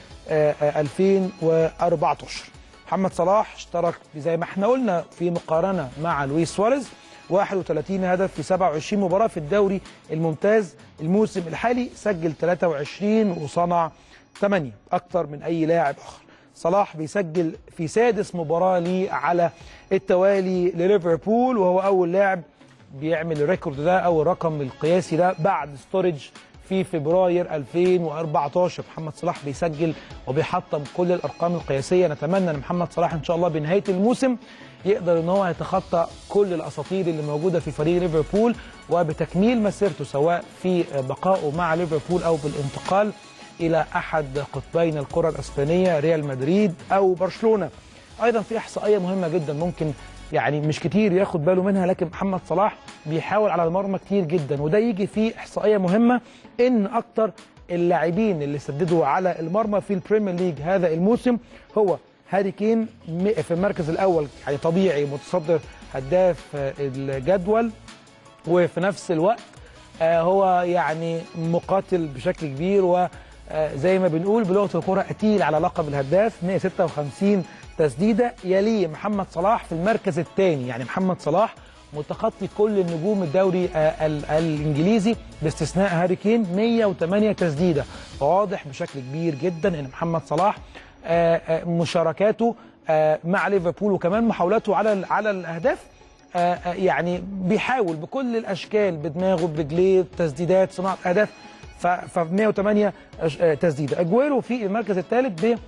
2014 محمد صلاح اشترك زي ما احنا قلنا في مقارنه مع لويس سواريز 31 هدف في 27 مباراه في الدوري الممتاز الموسم الحالي سجل 23 وصنع 8 اكثر من اي لاعب اخر صلاح بيسجل في سادس مباراه ليه على التوالي لليفربول وهو اول لاعب بيعمل الريكورد ده او الرقم القياسي ده بعد ستورج في فبراير 2014 محمد صلاح بيسجل وبيحطم كل الارقام القياسيه نتمنى ان محمد صلاح ان شاء الله بنهايه الموسم يقدر ان هو يتخطى كل الاساطير اللي موجوده في فريق ليفربول وبتكميل مسيرته سواء في بقائه مع ليفربول او بالانتقال الى احد قطبين الكره الاسبانيه ريال مدريد او برشلونه ايضا في احصائيه مهمه جدا ممكن يعني مش كتير ياخد باله منها لكن محمد صلاح بيحاول على المرمى كتير جدا وده يجي في احصائيه مهمه ان اكتر اللاعبين اللي سددوا على المرمى في البريمير ليج هذا الموسم هو هاري كين في المركز الاول يعني طبيعي متصدر هداف آه، الجدول وفي نفس الوقت آه، هو يعني مقاتل بشكل كبير وزي ما بنقول بلغه الكره قتيل على لقب الهداف 156 تسديده يليه محمد صلاح في المركز الثاني يعني محمد صلاح متخطي كل النجوم الدوري آه، ال- الانجليزي باستثناء هاري كين 108 تسديده فواضح بشكل كبير جدا ان محمد صلاح آه، آه، مشاركاته آه، مع ليفربول وكمان محاولاته على ال- على الاهداف آه، آه، يعني بيحاول بكل الاشكال بدماغه برجليه تسديدات صناعه اهداف ف ف 108 أش- آه، تسديده اجويرو في المركز الثالث ب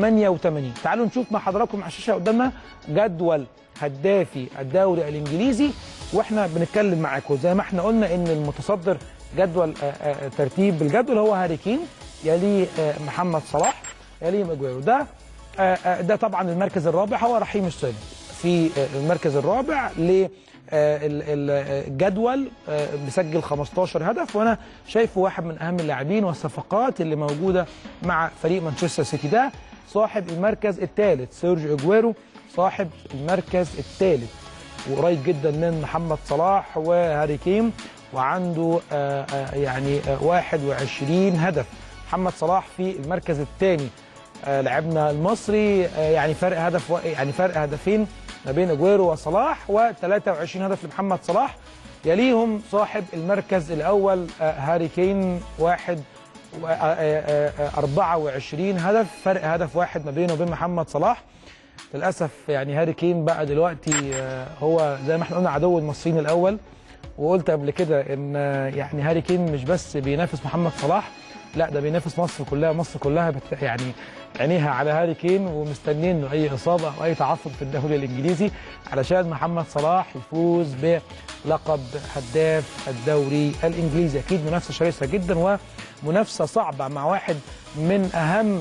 88 تعالوا نشوف مع حضراتكم على الشاشه قدامنا جدول هدافي الدوري الانجليزي واحنا بنتكلم معاكم زي ما احنا قلنا ان المتصدر جدول آه، آه، ترتيب الجدول هو هاري كين يليه آه، محمد صلاح يليه اجويرو ده آه، آه، ده طبعا المركز الرابع هو رحيم السيد في آه، المركز الرابع ل آه، ال- ال- آه، الجدول آه، مسجل 15 هدف وانا شايفه واحد من اهم اللاعبين والصفقات اللي موجوده مع فريق مانشستر سيتي ده صاحب المركز الثالث سيرجيو اجويرو صاحب المركز الثالث وقريب جدا من محمد صلاح وهاري كين وعنده آه، آه، يعني آه، 21 هدف محمد صلاح في المركز الثاني آه، لاعبنا المصري آه، يعني فرق هدف و- يعني فرق هدفين ما بين اجويرو وصلاح و23 هدف لمحمد صلاح يليهم صاحب المركز الاول آه، هاري كين واحد و- آه، آه، آه، 24 هدف فرق هدف واحد ما بينه وبين محمد صلاح للاسف يعني هاري كين بقى دلوقتي آه، هو زي ما احنا قلنا عدو المصريين الاول وقلت قبل كده ان آه، يعني هاري كين مش بس بينافس محمد صلاح لا ده بينافس مصر كلها مصر كلها بت يعني عينيها على هاري كين ومستنيين له اي اصابه او اي تعثر في الدوري الانجليزي علشان محمد صلاح يفوز بلقب هداف الدوري الانجليزي اكيد منافسه شرسه جدا ومنافسه صعبه مع واحد من اهم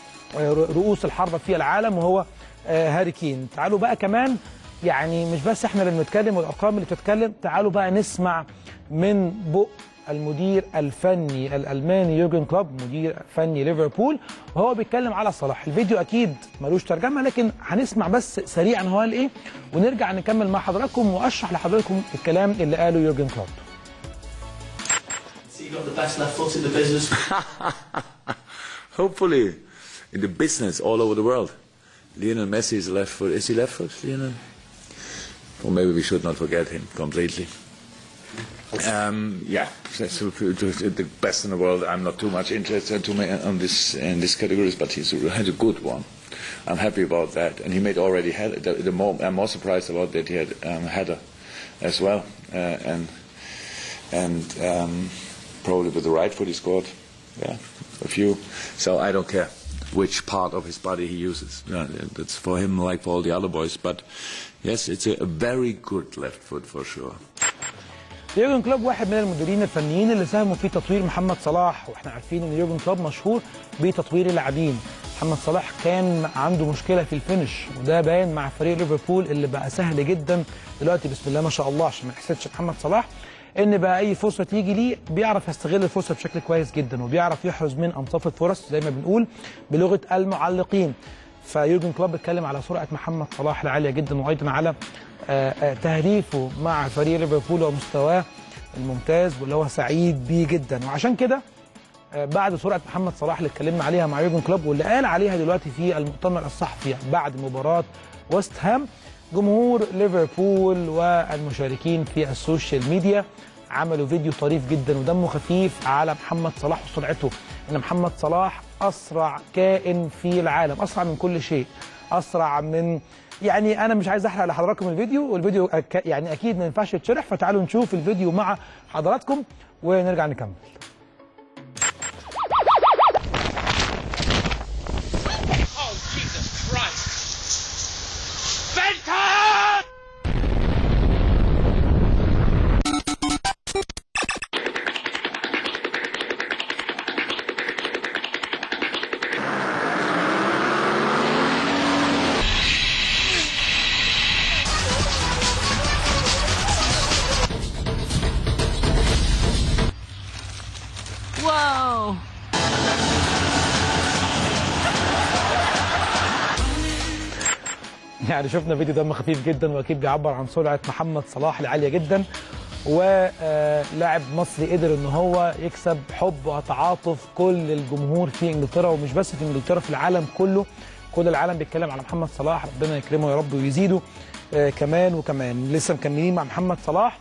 رؤوس الحربة في العالم وهو آه، هاري كين تعالوا بقى كمان يعني مش بس احنا اللي بنتكلم والارقام اللي بتتكلم تعالوا بقى نسمع من بق المدير الفني الالماني يورجن كلوب مدير فني ليفربول وهو بيتكلم على صلاح الفيديو اكيد ملوش ترجمه لكن هنسمع بس سريعا هو قال ايه ونرجع نكمل مع حضراتكم واشرح لحضراتكم الكلام اللي قاله يورجن كلوب So you got the best left foot in the business. Hopefully, in the business all over the world. Lionel Messi is left foot. Is he left foot, Lionel? Or maybe we should not forget him completely. Um, yeah, that's the best in the world. I'm not too much interested to ma- on this in this categories, but he's had a good one. I'm happy about that, and he made already had the, the more. I'm more surprised about that he had um, header as well, uh, and and um, probably with the right foot he scored. Yeah, a few. So I don't care which part of his body he uses. Yeah, that's for him like for all the other boys. But yes, it's a, a very good left foot for sure. يورجن كلوب واحد من المديرين الفنيين اللي ساهموا في تطوير محمد صلاح واحنا عارفين ان يورجن كلوب مشهور بتطوير اللاعبين محمد صلاح كان عنده مشكله في الفينش وده باين مع فريق ليفربول اللي بقى سهل جدا دلوقتي بسم الله ما شاء الله عشان ما نحسدش محمد صلاح ان بقى اي فرصه تيجي ليه بيعرف يستغل الفرصه بشكل كويس جدا وبيعرف يحرز من انصاف الفرص زي ما بنقول بلغه المعلقين فيورجن كلوب اتكلم على سرعه محمد صلاح العاليه جدا وايضا على آه، آه، تهديفه مع فريق ليفربول ومستواه الممتاز واللي هو سعيد بيه جدا وعشان كده آه، بعد سرعه محمد صلاح اللي اتكلمنا عليها مع يورجن كلوب واللي قال عليها دلوقتي في المؤتمر الصحفي بعد مباراه ويست هام جمهور ليفربول والمشاركين في السوشيال ميديا عملوا فيديو طريف جدا ودمه خفيف على محمد صلاح وسرعته ان محمد صلاح اسرع كائن في العالم اسرع من كل شيء اسرع من يعني انا مش عايز احرق لحضراتكم الفيديو والفيديو أك... يعني اكيد ما ينفعش يتشرح فتعالوا نشوف الفيديو مع حضراتكم ونرجع نكمل Oh, Jesus Christ! Benton! Whoa! يعني شفنا فيديو دم خفيف جدا واكيد بيعبر عن سرعه محمد صلاح العاليه جدا ولاعب مصري قدر ان هو يكسب حب وتعاطف كل الجمهور في انجلترا ومش بس في انجلترا في العالم كله كل العالم بيتكلم على محمد صلاح ربنا يكرمه يا رب ويزيده آه كمان وكمان لسه مكملين مع محمد صلاح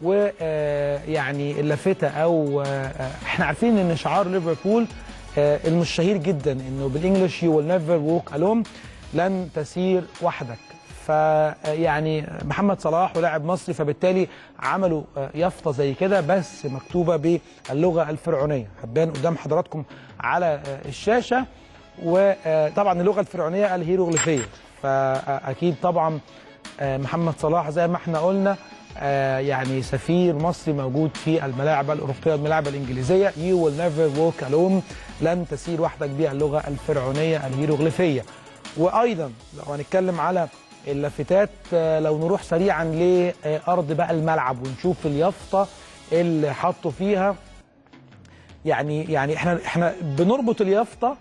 ويعني اللافته او آه احنا عارفين ان شعار ليفربول آه المشهير جدا انه بالانجلش يو ويل نيفر ووك الون لن تسير وحدك فيعني محمد صلاح ولاعب مصري فبالتالي عملوا يافطه زي كده بس مكتوبه باللغه الفرعونيه هتبان قدام حضراتكم على الشاشه وطبعا اللغه الفرعونيه الهيروغليفيه فاكيد طبعا محمد صلاح زي ما احنا قلنا يعني سفير مصري موجود في الملاعب الاوروبيه والملاعب الانجليزيه يو ويل نيفر ووك الون لن تسير وحدك باللغه الفرعونيه الهيروغليفيه وايضا لو هنتكلم على اللافتات لو نروح سريعا لارض بقى الملعب ونشوف اليافطه اللي حطوا فيها يعني يعني احنا احنا بنربط اليافطه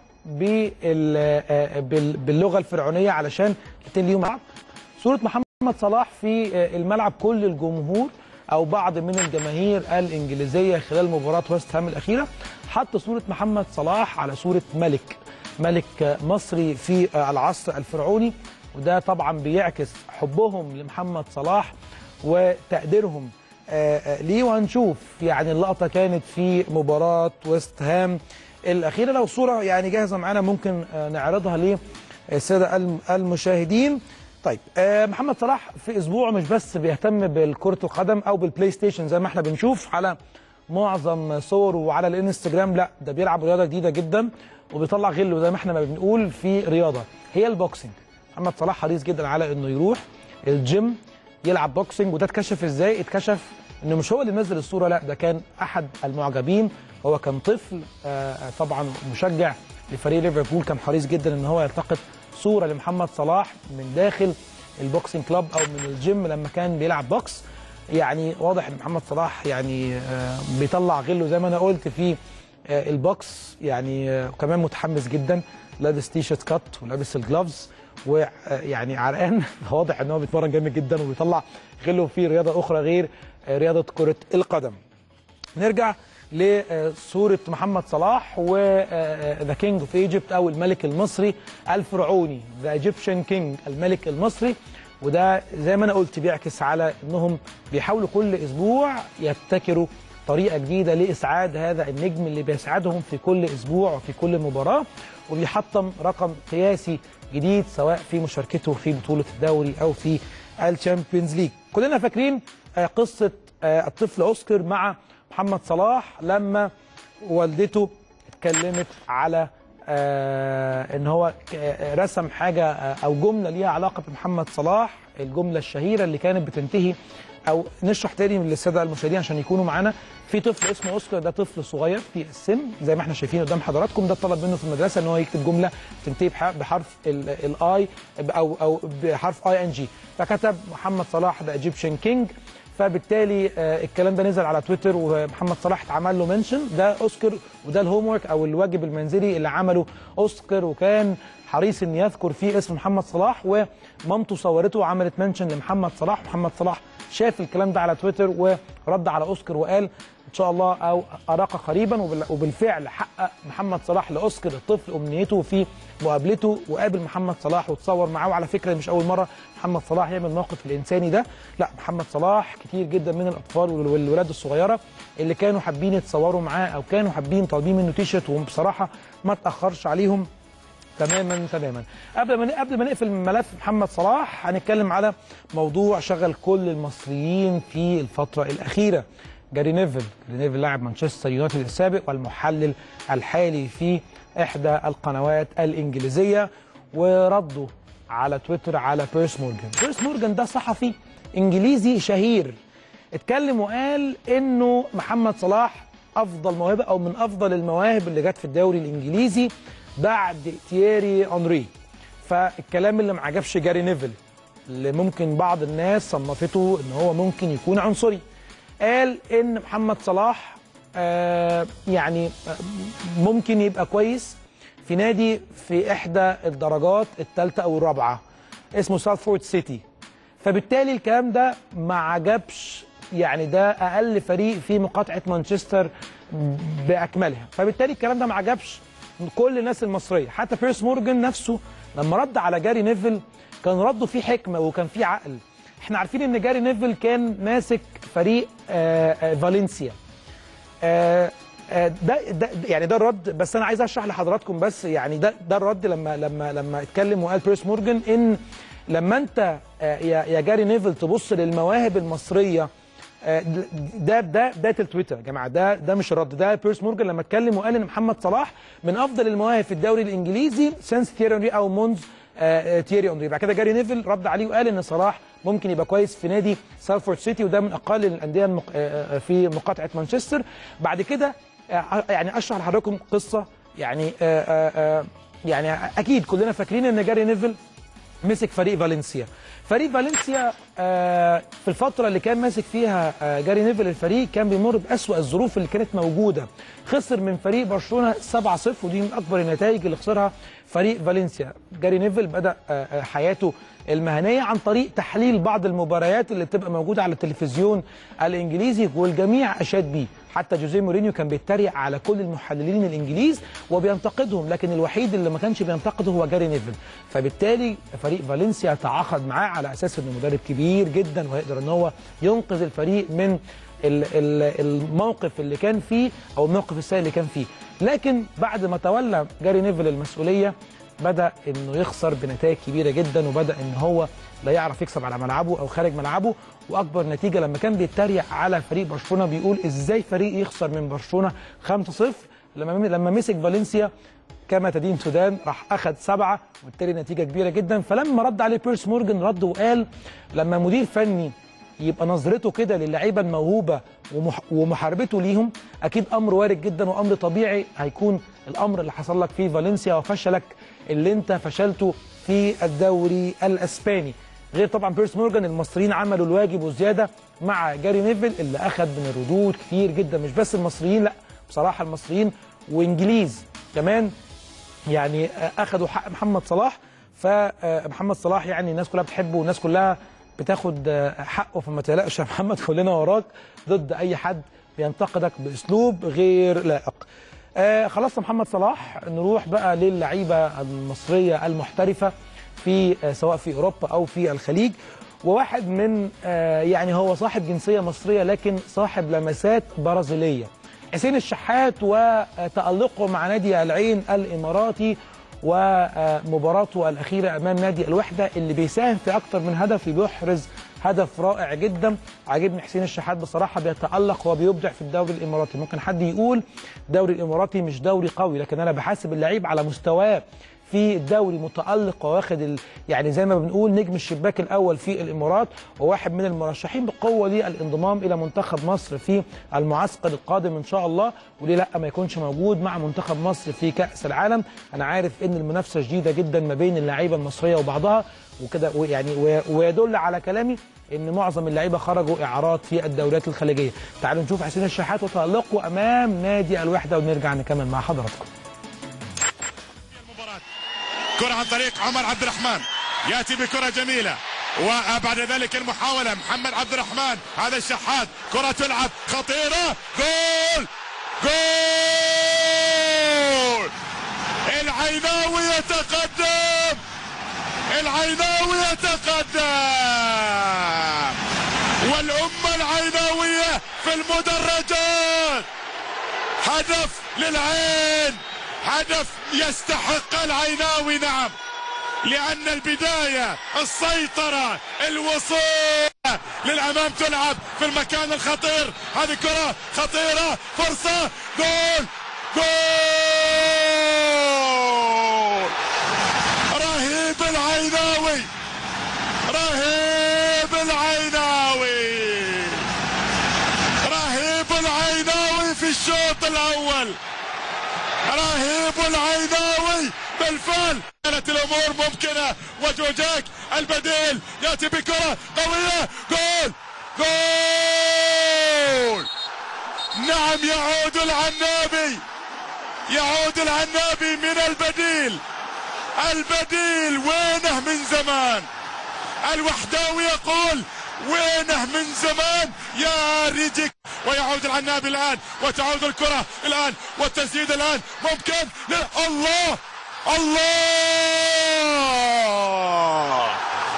باللغه الفرعونيه علشان الاثنين ليهم بعض صوره محمد صلاح في الملعب كل الجمهور او بعض من الجماهير الانجليزيه خلال مباراه ويست هام الاخيره حط صوره محمد صلاح على صوره ملك ملك مصري في العصر الفرعوني وده طبعا بيعكس حبهم لمحمد صلاح وتقديرهم ليه وهنشوف يعني اللقطه كانت في مباراه ويست هام الاخيره لو صوره يعني جاهزه معانا ممكن نعرضها للساده المشاهدين طيب محمد صلاح في اسبوع مش بس بيهتم بالكره القدم او بالبلاي ستيشن زي ما احنا بنشوف على معظم صوره وعلى الانستجرام لا ده بيلعب رياضه جديده جدا وبيطلع غله زي ما احنا ما بنقول في رياضه هي البوكسنج محمد صلاح حريص جدا على انه يروح الجيم يلعب بوكسنج وده اتكشف ازاي اتكشف انه مش هو اللي نزل الصوره لا ده كان احد المعجبين هو كان طفل آه طبعا مشجع لفريق ليفربول كان حريص جدا ان هو يلتقط صوره لمحمد صلاح من داخل البوكسنج كلاب او من الجيم لما كان بيلعب بوكس يعني واضح ان محمد صلاح يعني آه بيطلع غله زي ما انا قلت في آه البوكس يعني وكمان متحمس جدا لابس تي شيرت كات ولابس الجلافز ويعني عرقان واضح ان هو بيتمرن جامد جدا وبيطلع غله في رياضه اخرى غير رياضه كره القدم. نرجع لصوره محمد صلاح و ذا كينج اوف ايجيبت او الملك المصري الفرعوني ذا ايجيبشن كينج الملك المصري وده زي ما انا قلت بيعكس على انهم بيحاولوا كل اسبوع يبتكروا طريقه جديده لاسعاد هذا النجم اللي بيسعدهم في كل اسبوع وفي كل مباراه وبيحطم رقم قياسي جديد سواء في مشاركته في بطوله الدوري او في الشامبيونز ليج كلنا فاكرين قصه الطفل اوسكار مع محمد صلاح لما والدته اتكلمت على ان هو رسم حاجه او جمله ليها علاقه بمحمد صلاح الجمله الشهيره اللي كانت بتنتهي او نشرح تاني للساده المشاهدين عشان يكونوا معانا في طفل اسمه اوسكار ده طفل صغير في السن زي ما احنا شايفين قدام حضراتكم ده طلب منه في المدرسه ان هو يكتب جمله تنتهي بحرف الاي او او بحرف اي ان جي فكتب محمد صلاح ذا ايجيبشن كينج فبالتالي الكلام ده نزل على تويتر ومحمد صلاح اتعمل له منشن ده اوسكار وده الهوم ورك او الواجب المنزلي اللي عمله اوسكار وكان حريص ان يذكر فيه اسم محمد صلاح ومامته صورته وعملت منشن لمحمد صلاح محمد صلاح شاف الكلام ده على تويتر ورد على اوسكار وقال ان شاء الله او اراك قريبا وبالفعل حقق محمد صلاح لاوسكار الطفل امنيته في مقابلته وقابل محمد صلاح وتصور معاه وعلى فكره مش اول مره محمد صلاح يعمل الموقف الانساني ده لا محمد صلاح كتير جدا من الاطفال والولاد الصغيره اللي كانوا حابين يتصوروا معاه او كانوا حابين طالبين منه تيشرت وبصراحه ما تاخرش عليهم تماما تماما قبل ما قبل ما نقفل ملف محمد صلاح هنتكلم على موضوع شغل كل المصريين في الفتره الاخيره جاري نيفل جاري نيفل لاعب مانشستر يونايتد السابق والمحلل الحالي في احدى القنوات الانجليزيه وردوا على تويتر على بيرس مورجان بيرس مورجان ده صحفي انجليزي شهير اتكلم وقال انه محمد صلاح افضل موهبه او من افضل المواهب اللي جت في الدوري الانجليزي بعد تييري اونري فالكلام اللي ما عجبش جاري نيفل اللي ممكن بعض الناس صنفته ان هو ممكن يكون عنصري قال ان محمد صلاح آه يعني ممكن يبقى كويس في نادي في احدى الدرجات الثالثه او الرابعه اسمه ساوثفورد سيتي فبالتالي الكلام ده ما عجبش يعني ده اقل فريق في مقاطعه مانشستر باكملها فبالتالي الكلام ده ما عجبش كل الناس المصريه حتى بيرس مورجان نفسه لما رد على جاري نيفل كان رده فيه حكمه وكان فيه عقل احنا عارفين ان جاري نيفل كان ماسك فريق آه آه فالنسيا آه آه، ده, ده يعني ده الرد بس انا عايز اشرح لحضراتكم بس يعني ده ده الرد لما لما لما اتكلم وقال بيرس مورجان ان لما انت آه، يا يا جاري نيفل تبص للمواهب المصريه آه، ده ده بدايه التويتر يا جماعه ده ده مش الرد ده بيرس مورجان لما اتكلم وقال ان محمد صلاح من افضل المواهب في الدوري الانجليزي سينس تيري اونري او مونز آه، آه، تيري اونري بعد كده جاري نيفل رد عليه وقال ان صلاح ممكن يبقى كويس في نادي سالفورد سيتي وده من اقل الانديه المق... آه، آه، في مقاطعه مانشستر بعد كده آه، يعني اشرح لحضراتكم قصه يعني آه، آه، آه، يعني اكيد كلنا فاكرين ان جاري نيفل مسك فريق فالنسيا فريق فالنسيا آه، في الفترة اللي كان ماسك فيها آه، جاري نيفل الفريق كان بيمر بأسوأ الظروف اللي كانت موجودة خسر من فريق برشلونة 7-0 ودي من أكبر النتائج اللي خسرها فريق فالنسيا جاري نيفل بدأ آه، آه، حياته المهنية عن طريق تحليل بعض المباريات اللي بتبقى موجودة على التلفزيون الإنجليزي والجميع أشاد بيه حتى جوزيه مورينيو كان بيتريق على كل المحللين الانجليز وبينتقدهم لكن الوحيد اللي ما كانش بينتقده هو جاري نيفل فبالتالي فريق فالنسيا تعاقد معاه على اساس انه مدرب كبير جدا ويقدر ان هو ينقذ الفريق من ال- ال- الموقف اللي كان فيه او الموقف السيء اللي كان فيه لكن بعد ما تولى جاري نيفل المسؤوليه بدا انه يخسر بنتائج كبيره جدا وبدا ان هو لا يعرف يكسب على ملعبه او خارج ملعبه واكبر نتيجه لما كان بيتريق على فريق برشلونه بيقول ازاي فريق يخسر من برشلونه 5-0 لما لما مسك فالنسيا كما تدين سودان راح اخذ سبعه وبالتالي نتيجه كبيره جدا فلما رد عليه بيرس مورجان رد وقال لما مدير فني يبقى نظرته كده للعيبه الموهوبه ومح ومحاربته ليهم اكيد امر وارد جدا وامر طبيعي هيكون الامر اللي حصل لك في فالنسيا وفشلك اللي انت فشلته في الدوري الاسباني غير طبعا بيرس مورجان المصريين عملوا الواجب وزياده مع جاري نيفل اللي اخذ من الردود كتير جدا مش بس المصريين لا بصراحه المصريين وانجليز كمان يعني اخذوا حق محمد صلاح فمحمد صلاح يعني الناس كلها بتحبه والناس كلها بتاخد حقه فما تقلقش يا محمد كلنا وراك ضد اي حد بينتقدك باسلوب غير لائق. آه خلصنا محمد صلاح نروح بقى للعيبه المصريه المحترفه في آه سواء في اوروبا او في الخليج وواحد من آه يعني هو صاحب جنسيه مصريه لكن صاحب لمسات برازيليه. حسين الشحات وتألقه مع نادي العين الإماراتي ومباراته الأخيرة أمام نادي الوحدة اللي بيساهم في أكتر من هدف بيحرز هدف رائع جدا عاجبني حسين الشحات بصراحة بيتألق وبيبدع في الدوري الإماراتي ممكن حد يقول الدوري الإماراتي مش دوري قوي لكن أنا بحاسب اللعيب على مستواه في الدوري متألق وواخد ال... يعني زي ما بنقول نجم الشباك الأول في الإمارات وواحد من المرشحين بقوة للانضمام إلى منتخب مصر في المعسكر القادم إن شاء الله وليه لا ما يكونش موجود مع منتخب مصر في كأس العالم أنا عارف إن المنافسة شديدة جدا ما بين اللعيبة المصرية وبعضها وكده يعني ويدل على كلامي ان معظم اللعيبه خرجوا اعارات في الدوريات الخليجيه تعالوا نشوف حسين الشحات وتألقه امام نادي الوحده ونرجع نكمل مع حضراتكم كرة عن طريق عمر عبد الرحمن ياتي بكرة جميلة وبعد ذلك المحاولة محمد عبد الرحمن هذا الشحات كرة تلعب خطيرة جول جول العيناوي يتقدم العيناوي يتقدم والأمة العيناوية في المدرجات هدف للعين هدف يستحق العيناوي نعم لأن البداية السيطرة الوصول للأمام تلعب في المكان الخطير هذه كرة خطيرة فرصة جول جول رهيب العيناوي رهيب العيناوي رهيب العيناوي في الشوط الأول رهيب العيناوي بالفعل كانت الامور ممكنه وجوجاك البديل ياتي بكره قويه جول جول نعم يعود العنابي يعود العنابي من البديل البديل وينه من زمان الوحداوي يقول وينه من زمان يا ريديك ويعود العنابي الان وتعود الكره الان والتسديد الان ممكن لا الله الله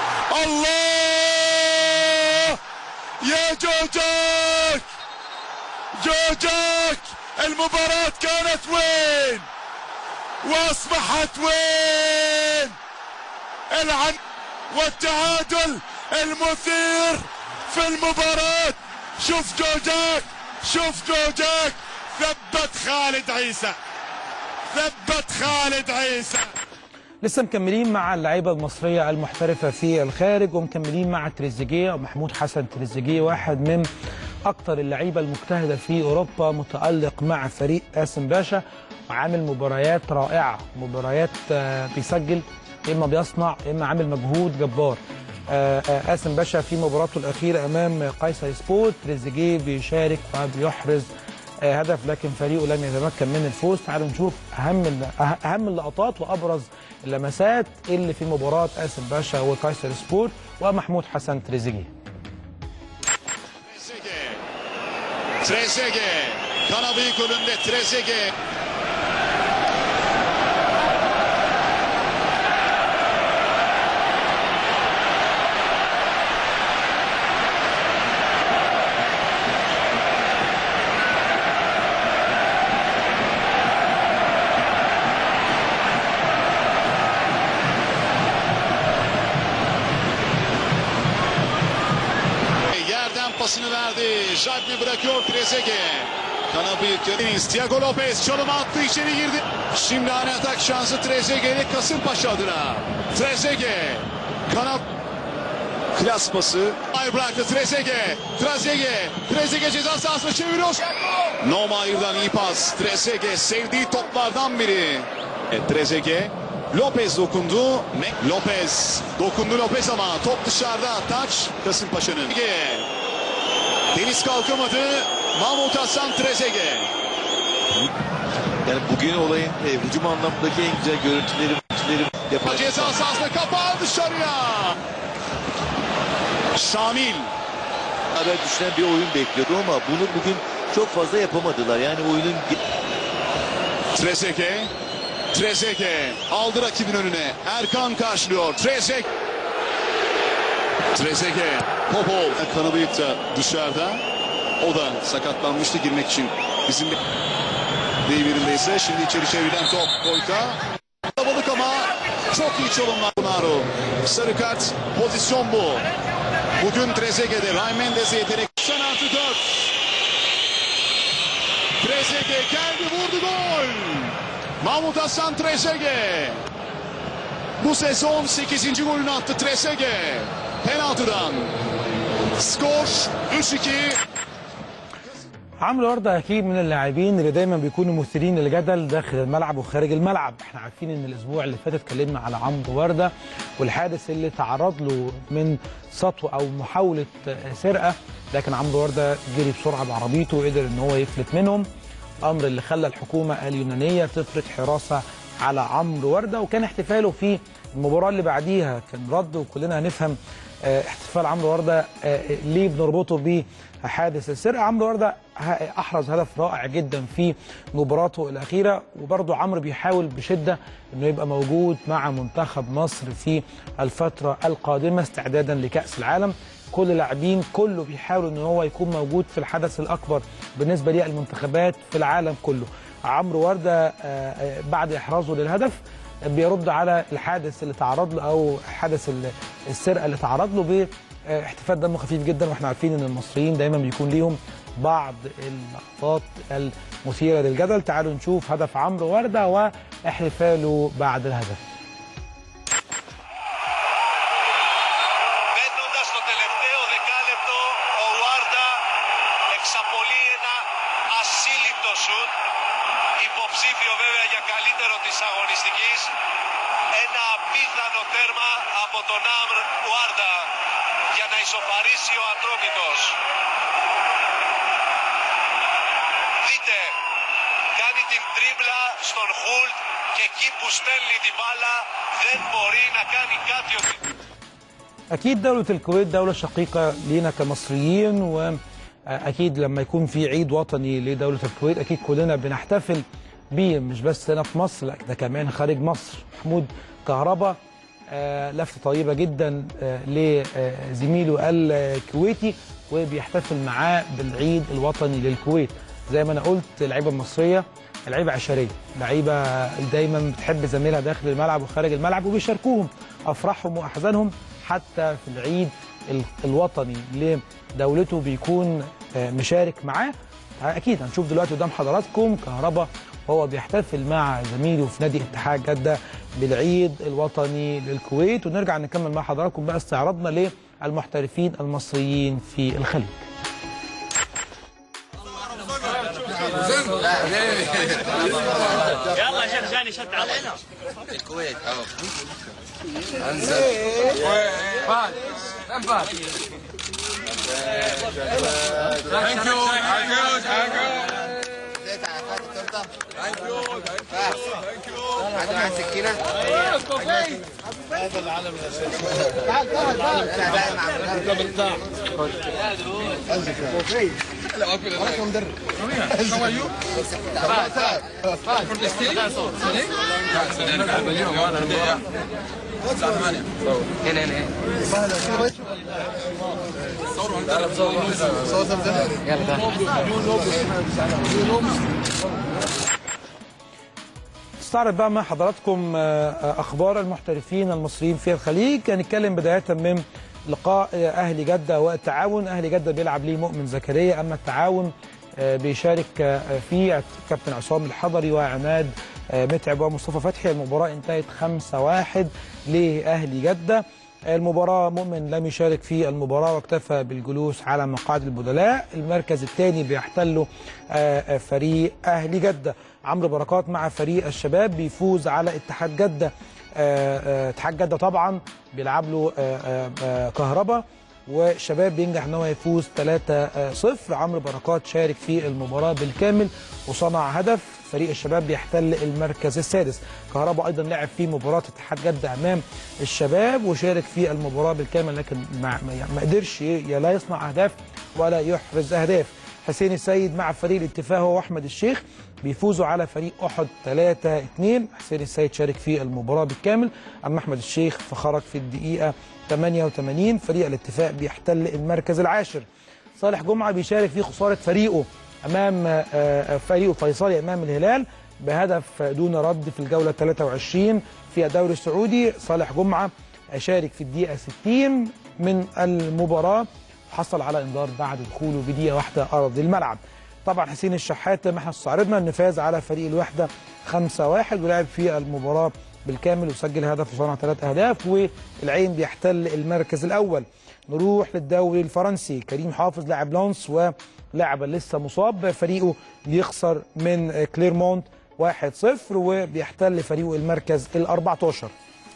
الله يا جوجاك جوجاك المباراة كانت وين واصبحت وين العن والتعادل المثير في المباراة شوف جوجاك شوف جوجاك ثبت خالد عيسى ثبت خالد عيسى لسه مكملين مع اللعيبه المصريه المحترفه في الخارج ومكملين مع تريزيجيه ومحمود حسن تريزيجيه واحد من اكثر اللعيبه المجتهده في اوروبا متالق مع فريق قاسم باشا وعامل مباريات رائعه مباريات آه، بيسجل اما بيصنع اما عامل مجهود جبار آه، آه، قاسم باشا في مباراته الاخيره امام قيصر سبورت تريزيجيه بيشارك وبيحرز آه، هدف لكن فريقه لم يتمكن من الفوز تعالوا نشوف اهم الل- أه- اهم اللقطات وابرز اللمسات اللي في مباراه قاسم باشا وقيصر سبورت ومحمود حسن تريزيجيه Trezeguet. Kanadı golünde Trezeguet. Yerden pasını verdi. Jadli bırakıyor Trezeguet. Kana büyük Deniz. Thiago Lopez çalıma attı içeri girdi. Şimdi ani atak şansı Trezeguet'e Kasımpaşa adına. Trezeguet. Kanat Klas pası. Ay bıraktı Trezeguet. Trezeguet. Trezeguet ceza sahasına çeviriyor. Nomayır'dan iyi pas. Trezeguet sevdiği toplardan biri. E, Trezeguet. Lopez dokundu. Me- Lopez. Dokundu Lopez ama top dışarıda. Taç Kasımpaşa'nın. Trezeguet. Deniz kalkamadı. Mahmut Hasan Trezeguet. Yani bugün olayın e, hücum anlamındaki en güzel görüntüleri, görüntüleri yapan Ceza sahasına kapağı dışarıya. Şamil. haber düşünen bir oyun bekliyordu ama bunu bugün çok fazla yapamadılar. Yani oyunun Trezeguet. Trezeguet aldı rakibin önüne. Erkan karşılıyor. Trezeguet. Trezeguet. Popov. Kanı bıyık da dışarıda. O da sakatlanmıştı girmek için. Bizim devirindeyse şimdi içeri çevrilen top Koyta. Kalabalık ama çok iyi çalımlar Bunaro. Sarı kart pozisyon bu. Bugün Trezeguet'de Ryan Mendes'e yetenek. 90 artı 4. Trezeguet geldi vurdu gol. Mahmut Hasan Trezeguet. Bu sezon 8. golünü attı Trezeguet. Penaltıdan. Skor 3-2. عمرو وردة أكيد من اللاعبين اللي دايما بيكونوا مثيرين للجدل داخل الملعب وخارج الملعب احنا عارفين ان الاسبوع اللي فات اتكلمنا على عمرو وردة والحادث اللي تعرض له من سطو او محاولة سرقة لكن عمرو وردة جري بسرعة بعربيته وقدر ان هو يفلت منهم امر اللي خلى الحكومة اليونانية تفرض حراسة على عمرو وردة وكان احتفاله في المباراة اللي بعديها كان رد وكلنا هنفهم آه، احتفال عمرو وردة آه، ليه بنربطه بحادث السرقة عمرو وردة ه- احرز هدف رائع جدا في مباراته الاخيره وبرضه عمرو بيحاول بشده انه يبقى موجود مع منتخب مصر في الفتره القادمه استعدادا لكاس العالم كل اللاعبين كله بيحاول ان هو يكون موجود في الحدث الاكبر بالنسبه للمنتخبات في العالم كله عمرو ورده آه، آه، بعد احرازه للهدف بيرد على الحادث اللي تعرض له او حدث ال- السرقه اللي تعرض له باحتفال دمه خفيف جدا واحنا عارفين ان المصريين دايما بيكون ليهم بعض اللقطات المثيره للجدل تعالوا نشوف هدف عمرو ورده واحتفاله بعد الهدف Μπαίνοντα στο τελευταίο δεκάλεπτο, ο Βάρντα εξαπολύει ένα ασύλληπτο σουτ, υποψήφιο βέβαια για καλύτερο της αγωνιστικής. Ένα απίθανο τέρμα από τον Άμρ Βάρντα για να ισοπαρίσει ο Ατρόμητος. Δείτε, κάνει την τρίμπλα στον Χουλτ και εκεί που στέλνει την μπάλα δεν μπορεί να κάνει κάτι ο اكيد دوله الكويت دوله شقيقه لينا كمصريين واكيد لما يكون في عيد وطني لدوله الكويت اكيد كلنا بنحتفل بيه مش بس هنا في مصر لا ده كمان خارج مصر محمود كهربا آه، لفته طيبه جدا آه، لزميله الكويتي وبيحتفل معاه بالعيد الوطني للكويت زي ما انا قلت اللعيبه المصريه لعيبه عشريه لعيبه دايما بتحب زميلها داخل الملعب وخارج الملعب وبيشاركوهم افراحهم واحزانهم حتى في العيد ال- الوطني لدولته بيكون آه، مشارك معاه اكيد هنشوف دلوقتي قدام حضراتكم كهربا وهو بيحتفل مع زميله في نادي اتحاد جده بالعيد الوطني للكويت ونرجع نكمل مع حضراتكم بقى استعراضنا للمحترفين المصريين في الخليج يلا يا شيخ جاني شد علينا الكويت انزل فهد كم فهد ثانك يو ثانك يو ثانك يو ثانك يو عاد معاه سكينة هذا العالم تعال تعال تعال قبل تعال لا اكل انا مدرب How are you? From the States? هنا هنا استعرض بقى مع حضراتكم آه، آه، اخبار المحترفين المصريين في الخليج هنتكلم بدايه من لقاء آه، اهلي جده والتعاون اهلي جده بيلعب ليه مؤمن زكريا اما التعاون آه، بيشارك آه، فيه كابتن عصام الحضري وعماد آه، متعب ومصطفى فتحي المباراه انتهت 5-1 لاهلي جده المباراة مؤمن لم يشارك في المباراة واكتفى بالجلوس على مقاعد البدلاء المركز الثاني بيحتله آه، آه، فريق أهلي جدة عمرو بركات مع فريق الشباب بيفوز على اتحاد جدة آه، آه، اتحاد جدة طبعا بيلعب له آه، آه، آه، كهربا والشباب بينجح ان هو يفوز 3-0 عمرو بركات شارك في المباراه بالكامل وصنع هدف فريق الشباب بيحتل المركز السادس كهربا ايضا لعب في مباراه اتحاد جده امام الشباب وشارك في المباراه بالكامل لكن ما, ما ما قدرش ي- لا يصنع اهداف ولا يحرز اهداف حسين السيد مع فريق الاتفاق هو واحمد الشيخ بيفوزوا على فريق احد 3 2 حسين السيد شارك في المباراه بالكامل اما احمد الشيخ فخرج في الدقيقه 88 فريق الاتفاق بيحتل المركز العاشر صالح جمعه بيشارك في خساره فريقه امام آه، آه، فريقه فيصلي امام الهلال بهدف دون رد في الجوله 23 في الدوري السعودي صالح جمعه شارك في الدقيقه 60 من المباراه حصل على انذار بعد دخوله بدقيقه واحده ارض الملعب طبعا حسين الشحات ما احنا استعرضنا انه فاز على فريق الوحده 5-1 ولعب في المباراه بالكامل وسجل هدف وصنع ثلاث اهداف والعين بيحتل المركز الاول نروح للدوري الفرنسي كريم حافظ لاعب لانس ولاعب لسه مصاب فريقه بيخسر من كليرمونت 1-0 وبيحتل فريقه المركز ال 14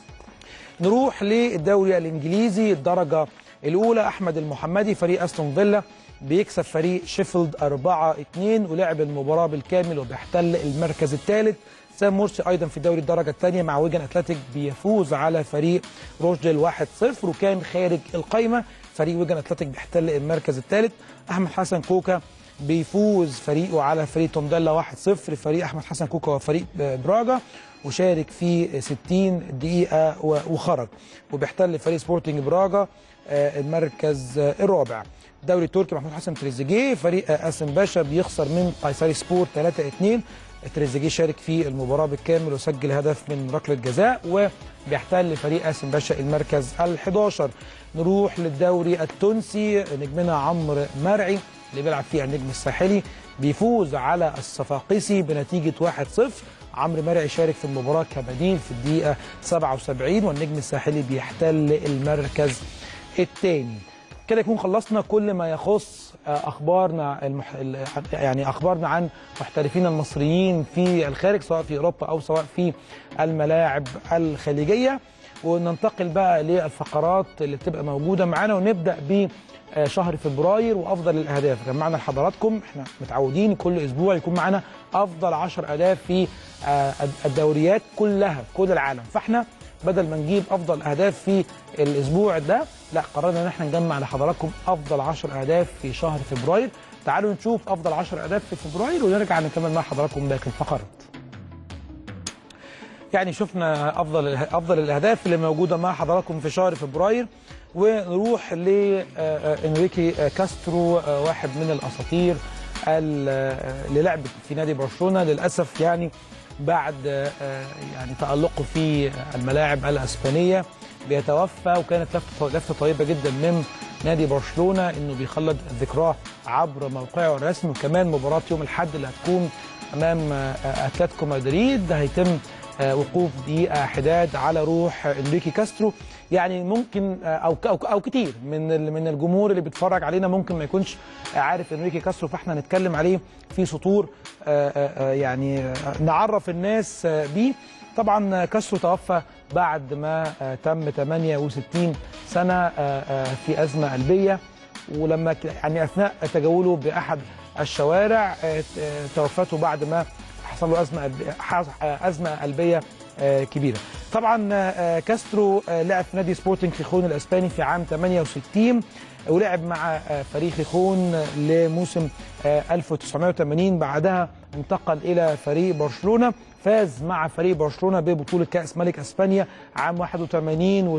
نروح للدوري الانجليزي الدرجه الاولى احمد المحمدي فريق استون فيلا بيكسب فريق شيفيلد 4 2 ولعب المباراه بالكامل وبيحتل المركز الثالث سام مرسي ايضا في دوري الدرجه الثانيه مع ويجن اتلتيك بيفوز على فريق روشديل 1-0 وكان خارج القايمه فريق ويجن اتلتيك بيحتل المركز الثالث احمد حسن كوكا بيفوز فريقه على فريق تونديلا 1-0 فريق احمد حسن كوكا وفريق براجا وشارك في 60 دقيقه و- وخرج وبيحتل فريق سبورتنج براجا آه، المركز آه، الرابع الدوري التركي محمود حسن تريزيجيه فريق آه، قاسم باشا بيخسر من قيصري سبور 3-2 تريزيجيه شارك في المباراه بالكامل وسجل هدف من ركله جزاء وبيحتل فريق قاسم باشا المركز ال11 نروح للدوري التونسي نجمنا عمرو مرعي اللي بيلعب فيه النجم الساحلي بيفوز على الصفاقسي بنتيجه 1-0 عمرو مرعي شارك في المباراه كبديل في الدقيقه 77 والنجم الساحلي بيحتل المركز الثاني كده يكون خلصنا كل ما يخص آه، اخبارنا المح... ال- يعني اخبارنا عن محترفين المصريين في الخارج سواء في اوروبا او سواء في الملاعب الخليجيه وننتقل بقى للفقرات اللي بتبقى موجوده معانا ونبدا ب آه، شهر فبراير وافضل الاهداف جمعنا لحضراتكم احنا متعودين كل اسبوع يكون معانا افضل 10 اهداف في آه، الدوريات كلها في كل العالم فاحنا بدل ما نجيب افضل اهداف في الاسبوع ده لا قررنا ان احنا نجمع لحضراتكم افضل 10 اهداف في شهر فبراير تعالوا نشوف افضل 10 اهداف في فبراير ونرجع نكمل مع حضراتكم باقي الفقرات يعني شفنا افضل افضل الاهداف اللي موجوده مع حضراتكم في شهر فبراير ونروح لانريكي كاسترو آه، واحد من الاساطير ال- آه، اللي لعبت في نادي برشلونه للاسف يعني بعد آه، يعني تالقه في الملاعب الاسبانيه بيتوفى وكانت لفته لفته طيبه جدا من نادي برشلونه انه بيخلد ذكراه عبر موقعه الرسمي وكمان مباراه يوم الاحد اللي هتكون امام آه، اتلتيكو مدريد هيتم آه، وقوف دقيقه حداد على روح انريكي كاسترو يعني ممكن آه، او او او كتير من ال- من الجمهور اللي بيتفرج علينا ممكن ما يكونش عارف انريكي كاسترو فاحنا هنتكلم عليه في سطور آه، آه، آه، يعني آه، نعرف الناس آه، بيه طبعا كاسترو توفى بعد ما آه، تم 68 سنه آه، آه، في ازمه قلبيه ولما ك- يعني اثناء تجوله باحد الشوارع آه، آه، توفته بعد ما حصل له ازمه قلبية- حص- آه، ازمه قلبيه آه، كبيره. طبعا آه، كاسترو آه، لعب في نادي سبورتنج خيخون الاسباني في عام 68 ولعب مع آه، فريق خيخون لموسم آه، 1980 بعدها انتقل الى فريق برشلونه فاز مع فريق برشلونه ببطوله كاس ملك اسبانيا عام 81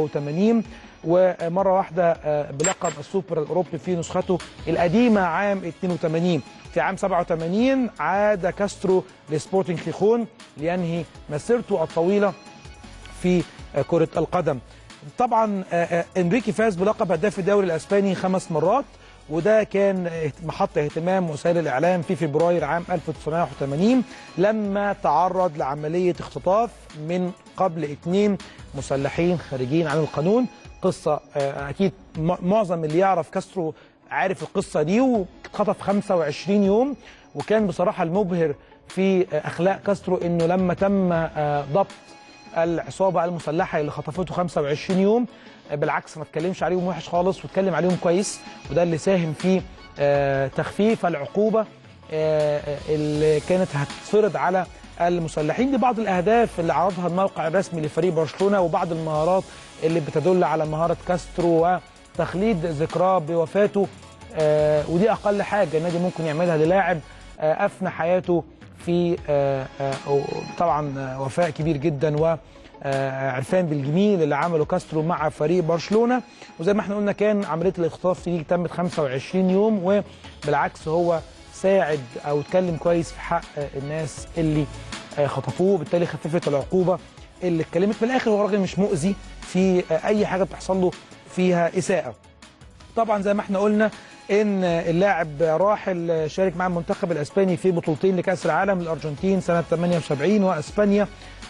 و83 ومره واحده آه، بلقب السوبر الاوروبي في نسخته القديمه عام 82 في عام 87 عاد كاسترو لسبورتنج خيخون لينهي مسيرته الطويله في آه، كره القدم طبعا آه، آه، انريكي فاز بلقب هداف الدوري الاسباني خمس مرات وده كان آه، محط اهتمام وسائل الاعلام في فبراير عام 1981 لما تعرض لعمليه اختطاف من قبل اثنين مسلحين خارجين عن القانون قصه آه، اكيد م- معظم اللي يعرف كاسترو عارف القصه دي واتخطف 25 يوم وكان بصراحه المبهر في آه، اخلاق كاسترو انه لما تم آه، ضبط العصابه المسلحه اللي خطفته 25 يوم آه، بالعكس ما اتكلمش عليهم وحش خالص واتكلم عليهم كويس وده اللي ساهم في آه، تخفيف العقوبه آه، آه، اللي كانت هتتفرض على المسلحين دي بعض الاهداف اللي عرضها الموقع الرسمي لفريق برشلونه وبعض المهارات اللي بتدل على مهاره كاسترو وتخليد ذكراه بوفاته آه، ودي اقل حاجه النادي ممكن يعملها للاعب آه، افنى حياته في آه، آه، طبعا آه، وفاء كبير جدا و آه، عرفان بالجميل اللي عمله كاسترو مع فريق برشلونه وزي ما احنا قلنا كان عمليه الاختطاف دي تمت 25 يوم وبالعكس هو ساعد او اتكلم كويس في حق آه، الناس اللي آه، خطفوه بالتالي خففت العقوبه اللي اتكلمت في الاخر هو راجل مش مؤذي في آه، اي حاجه بتحصل له فيها اساءه طبعا زي ما احنا قلنا ان اللاعب راحل شارك مع المنتخب الاسباني في بطولتين لكاس العالم الارجنتين سنه 78 واسبانيا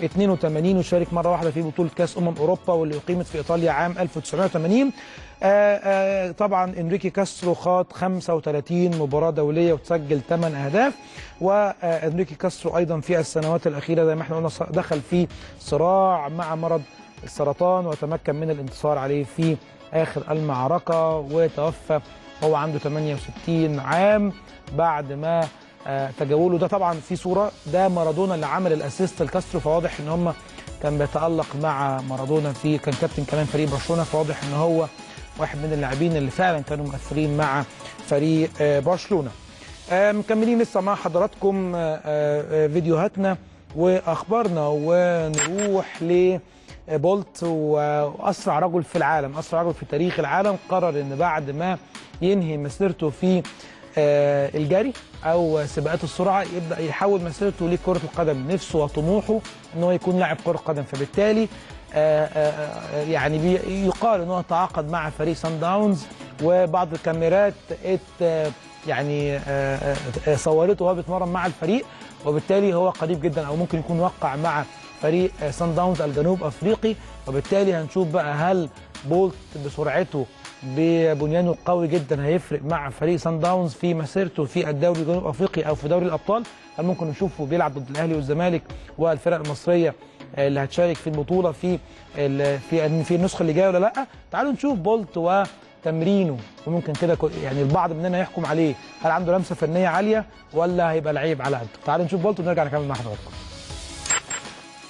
82 وشارك مره واحده في بطوله كاس امم اوروبا واللي اقيمت في ايطاليا عام 1980 آه، آه، طبعا انريكي كاسترو خاض 35 مباراه دوليه وتسجل 8 اهداف وانريكي كاسترو ايضا في السنوات الاخيره زي ما احنا قلنا دخل في صراع مع مرض السرطان وتمكن من الانتصار عليه في اخر المعركه وتوفى وهو عنده 68 عام بعد ما آه، تجاوله ده طبعا في صوره ده مارادونا اللي عمل الاسيست لكاسترو فواضح ان هم كان بيتالق مع مارادونا في كان كابتن كمان فريق برشلونه فواضح ان هو واحد من اللاعبين اللي فعلا كانوا مؤثرين مع فريق آه، برشلونه آه، مكملين لسه مع حضراتكم آه، آه، فيديوهاتنا واخبارنا ونروح ل بولت واسرع رجل في العالم اسرع رجل في تاريخ العالم قرر ان بعد ما ينهي مسيرته في آه، الجري او سباقات السرعه يبدا يحول مسيرته لكره القدم نفسه وطموحه ان هو يكون لاعب كره قدم فبالتالي آه، آه، آه، يعني بي- يقال ان هو تعاقد مع فريق سان داونز وبعض الكاميرات ات آه، يعني آه، آه، صورته وهو بيتمرن مع الفريق وبالتالي هو قريب جدا او ممكن يكون وقع مع فريق آه، سان داونز الجنوب افريقي وبالتالي هنشوف بقى هل بولت بسرعته ببنيانه القوي جدا هيفرق مع فريق سان داونز في مسيرته في الدوري الجنوب افريقي او في دوري الابطال هل ممكن نشوفه بيلعب ضد الاهلي والزمالك والفرق المصريه آه، اللي هتشارك في البطوله في ال- في في النسخه اللي جايه ولا لا تعالوا نشوف بولت وتمرينه وممكن كده كو- يعني البعض مننا يحكم عليه هل عنده لمسه فنيه عاليه ولا هيبقى لعيب على قده تعالوا نشوف بولت ونرجع نكمل مع حضراتكم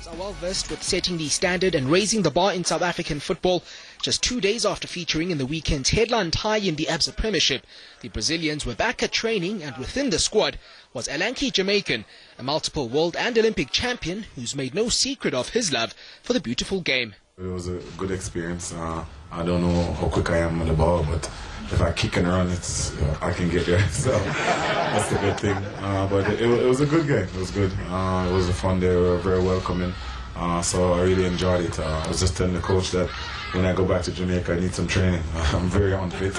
are well versed with setting the standard and raising the bar in South African football. Just two days after featuring in the weekend's headline tie in the ABSA Premiership, the Brazilians were back at training and within the squad was Alanki Jamaican, a multiple world and Olympic champion who's made no secret of his love for the beautiful game. It was a good experience. Uh, I don't know how quick I am on the ball, but if I kick and run, it's uh, I can get there. So that's the good thing. Uh, but it, it was a good game. It was good. Uh, it was a fun day. We were very welcoming. Uh, so I really enjoyed it. Uh, I was just telling the coach that when I go back to Jamaica, I need some training. I'm very unfit.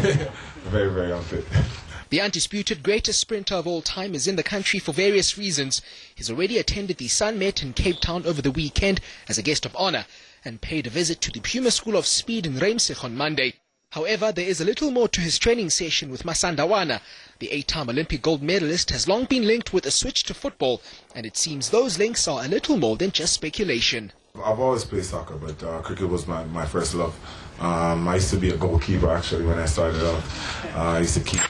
very, very unfit. The undisputed greatest sprinter of all time is in the country for various reasons. He's already attended the Sun Met in Cape Town over the weekend as a guest of honor and paid a visit to the Puma School of Speed in Reimsig on Monday. However, there is a little more to his training session with Masandawana. The eight-time Olympic gold medalist has long been linked with a switch to football, and it seems those links are a little more than just speculation. I've always played soccer, but uh, cricket was my, my first love. Um, I used to be a goalkeeper actually when I started out. Uh, I used to keep.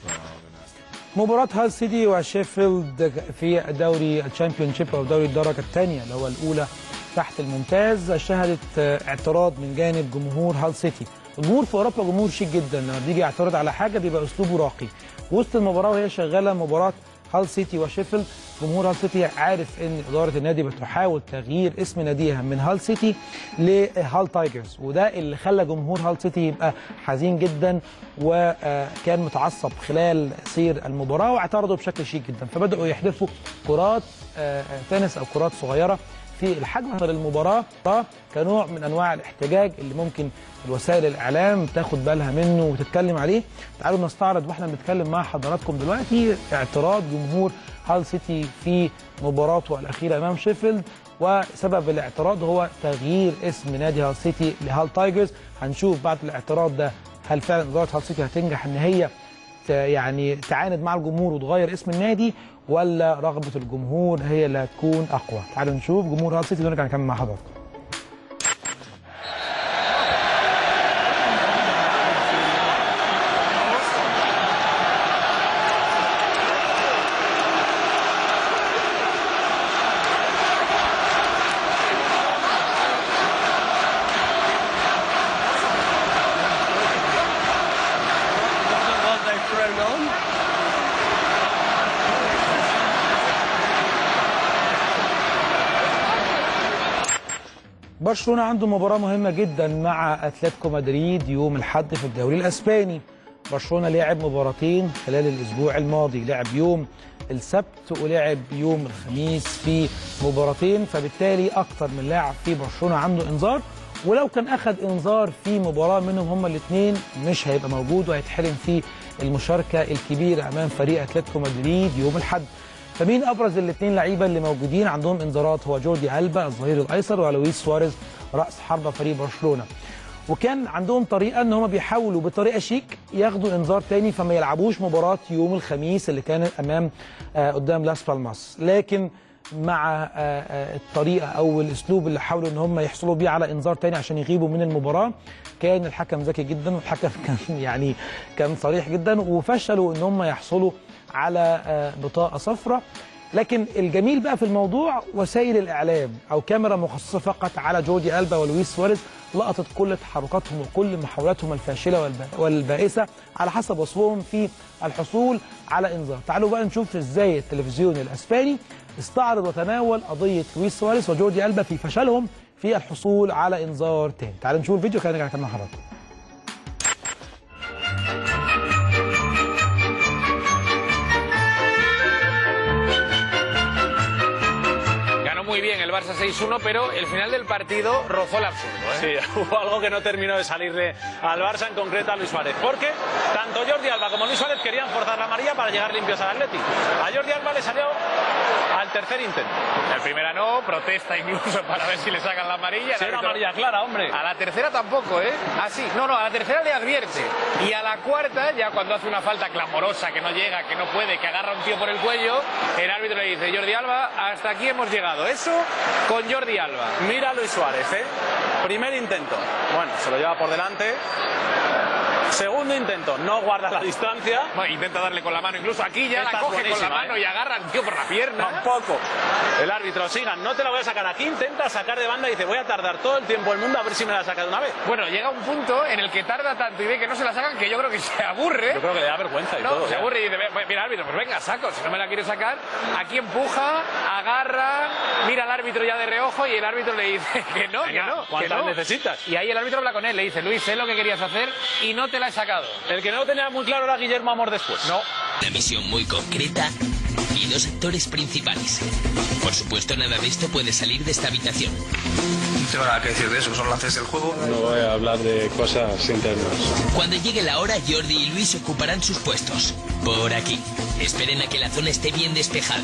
مباراة هال سيتي وشيفيلد في دوري الشامبيونشيب او دوري الدرجة الثانية اللي هو الأولى تحت الممتاز شهدت اعتراض من جانب جمهور هال سيتي. الجمهور في اوروبا جمهور شيك جدا لما بيجي يعترض على حاجة بيبقى اسلوبه راقي. وسط المباراة وهي شغالة مباراة هال سيتي وشيفيلد جمهور هال سيتي عارف ان اداره النادي بتحاول تغيير اسم ناديها من هال سيتي لهال تايجرز وده اللي خلى جمهور هال سيتي يبقى حزين جدا وكان متعصب خلال سير المباراه واعترضوا بشكل شيك جدا فبداوا يحدفوا كرات تنس او كرات صغيره في الحجم للمباراه كنوع من انواع الاحتجاج اللي ممكن وسائل الاعلام تاخد بالها منه وتتكلم عليه تعالوا نستعرض واحنا بنتكلم مع حضراتكم دلوقتي اعتراض جمهور هال سيتي في مباراته الاخيره امام شيفيلد وسبب الاعتراض هو تغيير اسم نادي هال سيتي لهال تايجرز هنشوف بعد الاعتراض ده هل فعلا اداره هال سيتي هتنجح ان هي يعني تعاند مع الجمهور وتغير اسم النادي ولا رغبه الجمهور هي اللي هتكون اقوى تعالوا نشوف جمهور هال سيتي ونرجع نكمل مع حضراتكم برشلونه عنده مباراه مهمه جدا مع اتلتيكو مدريد يوم الاحد في الدوري الاسباني برشلونه لعب مباراتين خلال الاسبوع الماضي لعب يوم السبت ولعب يوم الخميس في مباراتين فبالتالي اكتر من لاعب في برشلونه عنده انذار ولو كان اخذ انذار في مباراه منهم هما الاثنين مش هيبقى موجود وهيتحرم في المشاركه الكبيره امام فريق اتلتيكو مدريد يوم الاحد فمين ابرز الاثنين لعيبه اللي موجودين عندهم انذارات هو جوردي البا الظهير الايسر ولويس سواريز راس حربه فريق برشلونه وكان عندهم طريقه ان هم بيحاولوا بطريقه شيك ياخدوا انذار تاني فما يلعبوش مباراه يوم الخميس اللي كانت امام آه قدام لاس بالماس لكن مع آه آه الطريقه او الاسلوب اللي حاولوا ان هم يحصلوا بيه على انذار تاني عشان يغيبوا من المباراه كان الحكم ذكي جدا والحكم كان يعني كان صريح جدا وفشلوا ان هم يحصلوا على بطاقه صفراء لكن الجميل بقى في الموضوع وسائل الاعلام او كاميرا مخصصه فقط على جوردي البا ولويس سواريز لقطت كل تحركاتهم وكل محاولاتهم الفاشله والبائسه على حسب وصفهم في الحصول على انذار تعالوا بقى نشوف ازاي التلفزيون الاسباني استعرض وتناول قضيه لويس سواريز وجوردي البا في فشلهم في الحصول على انذار تاني تعالوا نشوف الفيديو كده نرجع نكمل مع حضراتكم muy bien el Barça 6-1, pero el final del partido rozó el absurdo. ¿eh? Sí, hubo algo que no terminó de salirle al Barça, en concreto a Luis Suárez. Porque tanto Jordi Alba como Luis Suárez querían forzar la amarilla para llegar limpios al Atleti. A Jordi Alba le salió al tercer intento. La primera no, protesta incluso para ver si le sacan la amarilla. Sí, una amarilla clara, hombre. A la tercera tampoco, ¿eh? Ah, sí. No, no, a la tercera le advierte. Y a la cuarta, ya cuando hace una falta clamorosa, que no llega, que no puede, que agarra un tío por el cuello, el árbitro le dice, Jordi Alba, hasta aquí hemos llegado. Eso con Jordi Alba. Mira a Luis Suárez, ¿eh? Primer intento. Bueno, se lo lleva por delante. Segundo intento, no guarda la distancia. No, intenta darle con la mano, incluso aquí ya Esta la es coge con la buenísima, mano ¿eh? y agarra al tío por la pierna. Tampoco. El árbitro, sigan, no te la voy a sacar aquí, intenta sacar de banda y dice, voy a tardar todo el tiempo del mundo a ver si me la saca de una vez. Bueno, llega un punto en el que tarda tanto y ve que no se la sacan que yo creo que se aburre. Yo creo que le da vergüenza y no, todo. se ya. aburre y dice, "Ve- mira árbitro, pues venga, saco, si no me la quiere sacar. Aquí empuja, agarra, mira al árbitro ya de reojo y el árbitro le dice que no, que Venga, no, que ¿cuántas no. necesitas? Y ahí el árbitro habla con él, le dice, Luis, sé lo que querías hacer y no te la he sacado. El que no lo tenía muy claro era Guillermo Amor después. No. Una misión muy concreta y dos actores principales. Por supuesto, nada de esto puede salir de esta habitación. No tengo nada que decir de eso, son lances del juego. No voy a hablar de cosas internas. Cuando llegue la hora, Jordi y Luis ocuparán sus puestos. Por aquí. Esperen a que la zona esté bien despejada.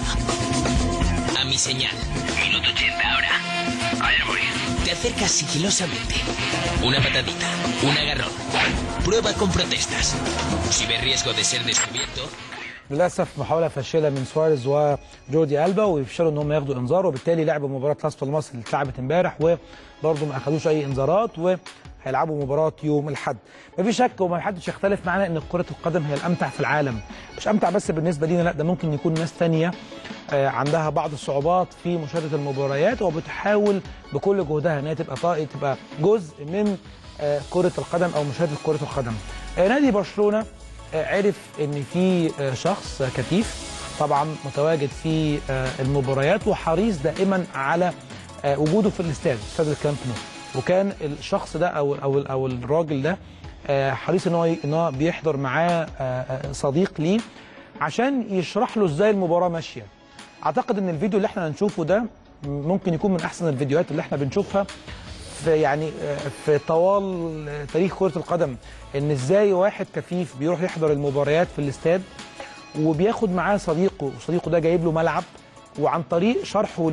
A mi señal. Minuto 80 ahora. Allá voy. Te acercas sigilosamente. Una patadita. Un agarrón. Prueba con protestas. Si ve riesgo de ser descubierto, للاسف محاوله فاشله من سواريز وجوردي البا ويفشلوا ان هم ياخدوا انذار وبالتالي لعبوا مباراه لاس بالماس اللي اتلعبت امبارح وبرضه ما اخدوش اي انذارات وهيلعبوا مباراه يوم الاحد. ما في شك وما حدش يختلف معانا ان كره القدم هي الامتع في العالم. مش امتع بس بالنسبه لينا لا ده ممكن يكون ناس تانية آه، عندها بعض الصعوبات في مشاهده المباريات وبتحاول بكل جهدها ان هي تبقى طا- تبقى جزء من آه، كره القدم او مشاهده كره القدم. آه، نادي برشلونه آه، عرف ان في آه، شخص آه، كفيف طبعا متواجد في آه، المباريات وحريص دائما على آه، وجوده في الاستاد استاد الكامب نو وكان الشخص ده او او او الراجل ده آه، حريص ان هو ان هو بيحضر معاه آه، آه، صديق ليه عشان يشرح له ازاي المباراه ماشيه اعتقد ان الفيديو اللي احنا هنشوفه ده ممكن يكون من احسن الفيديوهات اللي احنا بنشوفها في يعني آه، في طوال آه، تاريخ كرة القدم ان ازاي واحد كفيف بيروح يحضر المباريات في الاستاد وبياخد معاه صديقه وصديقه ده جايب له ملعب وعن طريق شرحه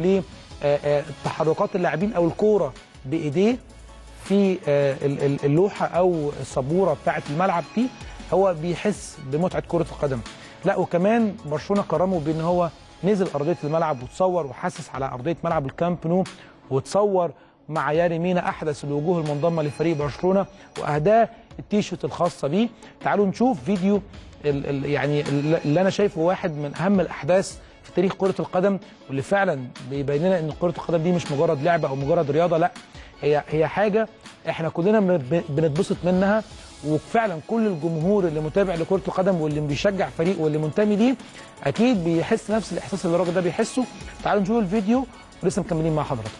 لتحركات اللاعبين او الكوره بايديه في آه، ال- ال- اللوحه او السبوره بتاعه الملعب دي هو بيحس بمتعه كره القدم لا وكمان برشلونه كرمه بان هو نزل ارضيه الملعب وتصور وحسس على ارضيه ملعب الكامب نو وتصور مع ياري مينا احدث الوجوه المنضمه لفريق برشلونه واهداه التيشيرت الخاصه بيه تعالوا نشوف فيديو ال ال يعني ال- اللي انا شايفه واحد من اهم الاحداث في تاريخ كره القدم واللي فعلا بيبين لنا ان كره القدم دي مش مجرد لعبه او مجرد رياضه لا هي هي حاجه احنا كلنا بن- بنتبسط منها وفعلا كل الجمهور اللي متابع لكره القدم واللي بيشجع فريق واللي منتمي ليه اكيد بيحس نفس الاحساس اللي الراجل ده بيحسه تعالوا نشوف الفيديو ولسه مكملين مع حضراتكم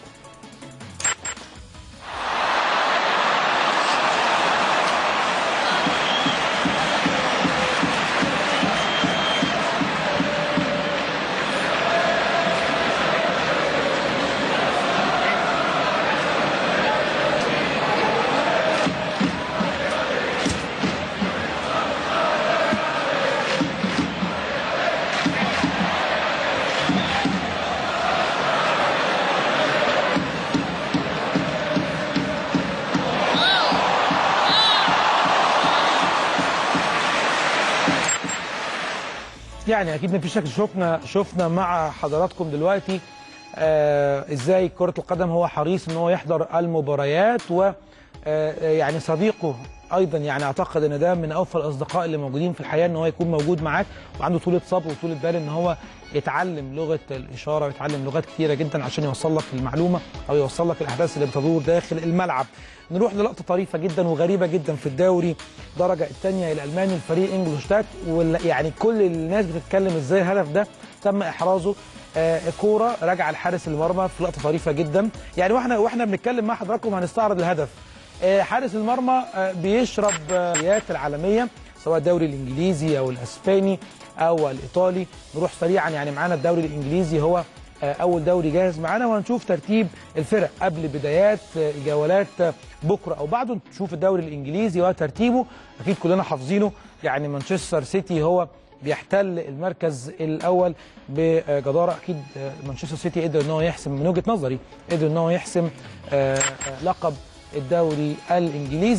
يعني اكيد ما فيش شك شفنا شفنا مع حضراتكم دلوقتي آه ازاي كرة القدم هو حريص ان هو يحضر المباريات و آه يعني صديقه ايضا يعني اعتقد ان ده من اوفى الاصدقاء اللي موجودين في الحياه ان هو يكون موجود معاك وعنده طولة صبر وطولة بال ان هو يتعلم لغه الاشاره ويتعلم لغات كثيره جدا عشان يوصل لك المعلومه او يوصل لك الاحداث اللي بتدور داخل الملعب. نروح للقطه طريفه جدا وغريبه جدا في الدوري درجه الثانيه الالماني الفريق انجلشتات يعني كل الناس بتتكلم ازاي الهدف ده تم احرازه آه كوره راجعه لحارس المرمى في لقطه طريفه جدا يعني واحنا واحنا بنتكلم مع حضراتكم هنستعرض الهدف آه حارس المرمى آه بيشرب الدوريات العالميه سواء الدوري الانجليزي او الاسباني او الايطالي نروح سريعا يعني معانا الدوري الانجليزي هو اول دوري جاهز معانا وهنشوف ترتيب الفرق قبل بدايات جولات بكره او بعده نشوف الدوري الانجليزي وترتيبه اكيد كلنا حافظينه يعني مانشستر سيتي هو بيحتل المركز الاول بجداره اكيد مانشستر سيتي قدر ان هو يحسم من وجهه نظري قدر ان هو يحسم لقب الدوري الانجليزي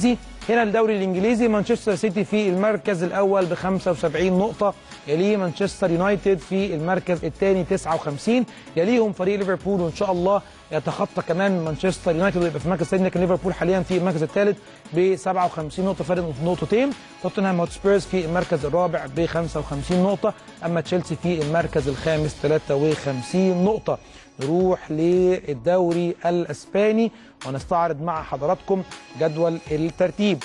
هنا الدوري الانجليزي مانشستر سيتي في المركز الاول ب 75 نقطه يليه مانشستر يونايتد في المركز الثاني 59 يليهم فريق ليفربول وان شاء الله يتخطى كمان مانشستر يونايتد ويبقى في المركز الثاني لكن ليفربول حاليا في المركز الثالث ب 57 نقطه فارق نقطتين توتنهام هوتسبيرز في المركز الرابع ب 55 نقطه اما تشيلسي في المركز الخامس 53 نقطه نروح للدوري الاسباني ونستعرض مع حضراتكم جدول الترتيب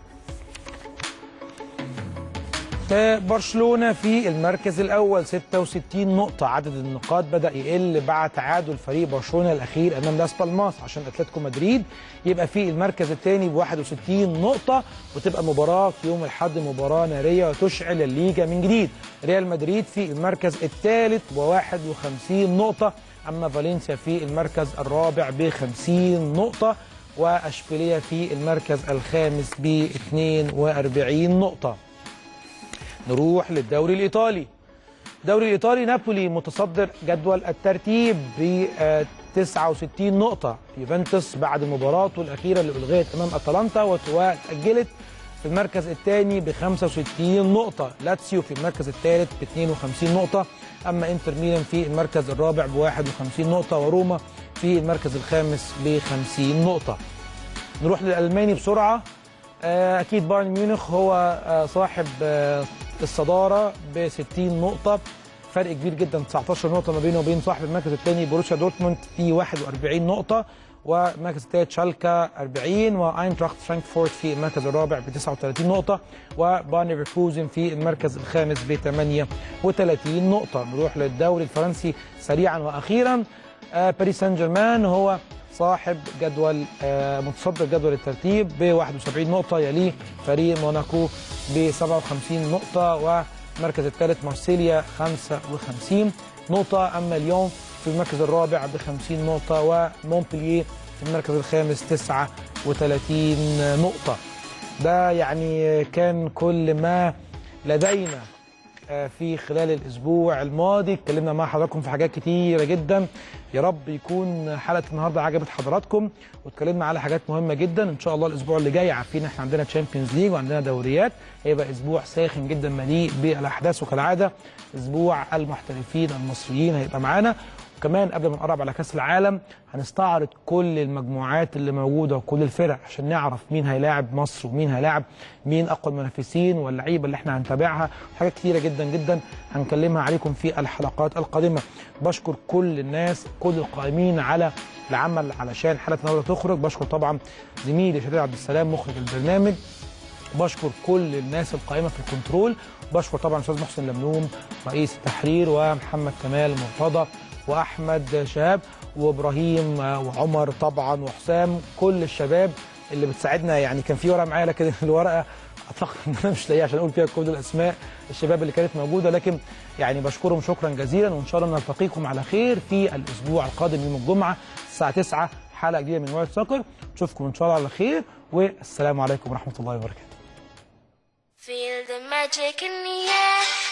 برشلونة في المركز الأول 66 نقطة عدد النقاط بدأ يقل بعد تعادل فريق برشلونة الأخير أمام لاس بالماس عشان أتلتيكو مدريد يبقى في المركز الثاني ب 61 نقطة وتبقى مباراة يوم الأحد مباراة نارية وتشعل الليجا من جديد ريال مدريد في المركز الثالث ب 51 نقطة أما فالنسيا في المركز الرابع ب 50 نقطة وأشبيلية في المركز الخامس ب 42 نقطة نروح للدوري الإيطالي الدوري الإيطالي نابولي متصدر جدول الترتيب ب 69 نقطة يوفنتوس بعد مباراته الأخيرة اللي ألغيت أمام أتلانتا وتأجلت في المركز الثاني ب 65 نقطة لاتسيو في المركز الثالث ب 52 نقطة أما إنتر ميلان في المركز الرابع ب 51 نقطة وروما في المركز الخامس ب 50 نقطة نروح للألماني بسرعة أكيد بايرن ميونخ هو صاحب الصدارة ب 60 نقطة فرق كبير جدا 19 نقطة ما بينه وبين صاحب المركز الثاني بروسيا دورتموند في 41 نقطة والمركز الثالث شالكا 40 واينتراخت فرانكفورت في المركز الرابع ب 39 نقطة وبايرن ليفركوزن في المركز الخامس ب 38 نقطة نروح للدوري الفرنسي سريعا وأخيرا باريس سان جيرمان هو صاحب جدول متصدر جدول الترتيب ب 71 نقطة يليه فريق موناكو ب 57 نقطة والمركز الثالث مارسيليا 55 نقطة أما اليوم في المركز الرابع ب 50 نقطة ومونبلييه في المركز الخامس 39 نقطة ده يعني كان كل ما لدينا في خلال الاسبوع الماضي اتكلمنا مع حضراتكم في حاجات كتيره جدا يا رب يكون حلقه النهارده عجبت حضراتكم واتكلمنا على حاجات مهمه جدا ان شاء الله الاسبوع اللي جاي عارفين احنا عندنا تشامبيونز ليج وعندنا دوريات هيبقى اسبوع ساخن جدا مليء بالاحداث وكالعاده اسبوع المحترفين المصريين هيبقى معانا وكمان قبل ما نقرب على كاس العالم هنستعرض كل المجموعات اللي موجوده وكل الفرق عشان نعرف مين هيلاعب مصر ومين هيلاعب مين اقوى المنافسين واللعيبه اللي احنا هنتابعها حاجات كتيره جدا جدا هنكلمها عليكم في الحلقات القادمه بشكر كل الناس كل القائمين على العمل علشان حلقه النهارده تخرج بشكر طبعا زميلي شديد عبد السلام مخرج البرنامج بشكر كل الناس القائمه في الكنترول بشكر طبعا استاذ محسن لملوم رئيس التحرير ومحمد كمال مرتضى واحمد شهاب وابراهيم وعمر طبعا وحسام كل الشباب اللي بتساعدنا يعني كان في ورقه معايا لكن الورقه اعتقد ان انا مش لاقيها عشان اقول فيها كل الاسماء الشباب اللي كانت موجوده لكن يعني بشكرهم شكرا جزيلا وان شاء الله نلتقيكم على خير في الاسبوع القادم يوم الجمعه الساعه 9 حلقه جديده من وايد سكر نشوفكم ان شاء الله على خير والسلام عليكم ورحمه الله وبركاته Feel the magic in the air.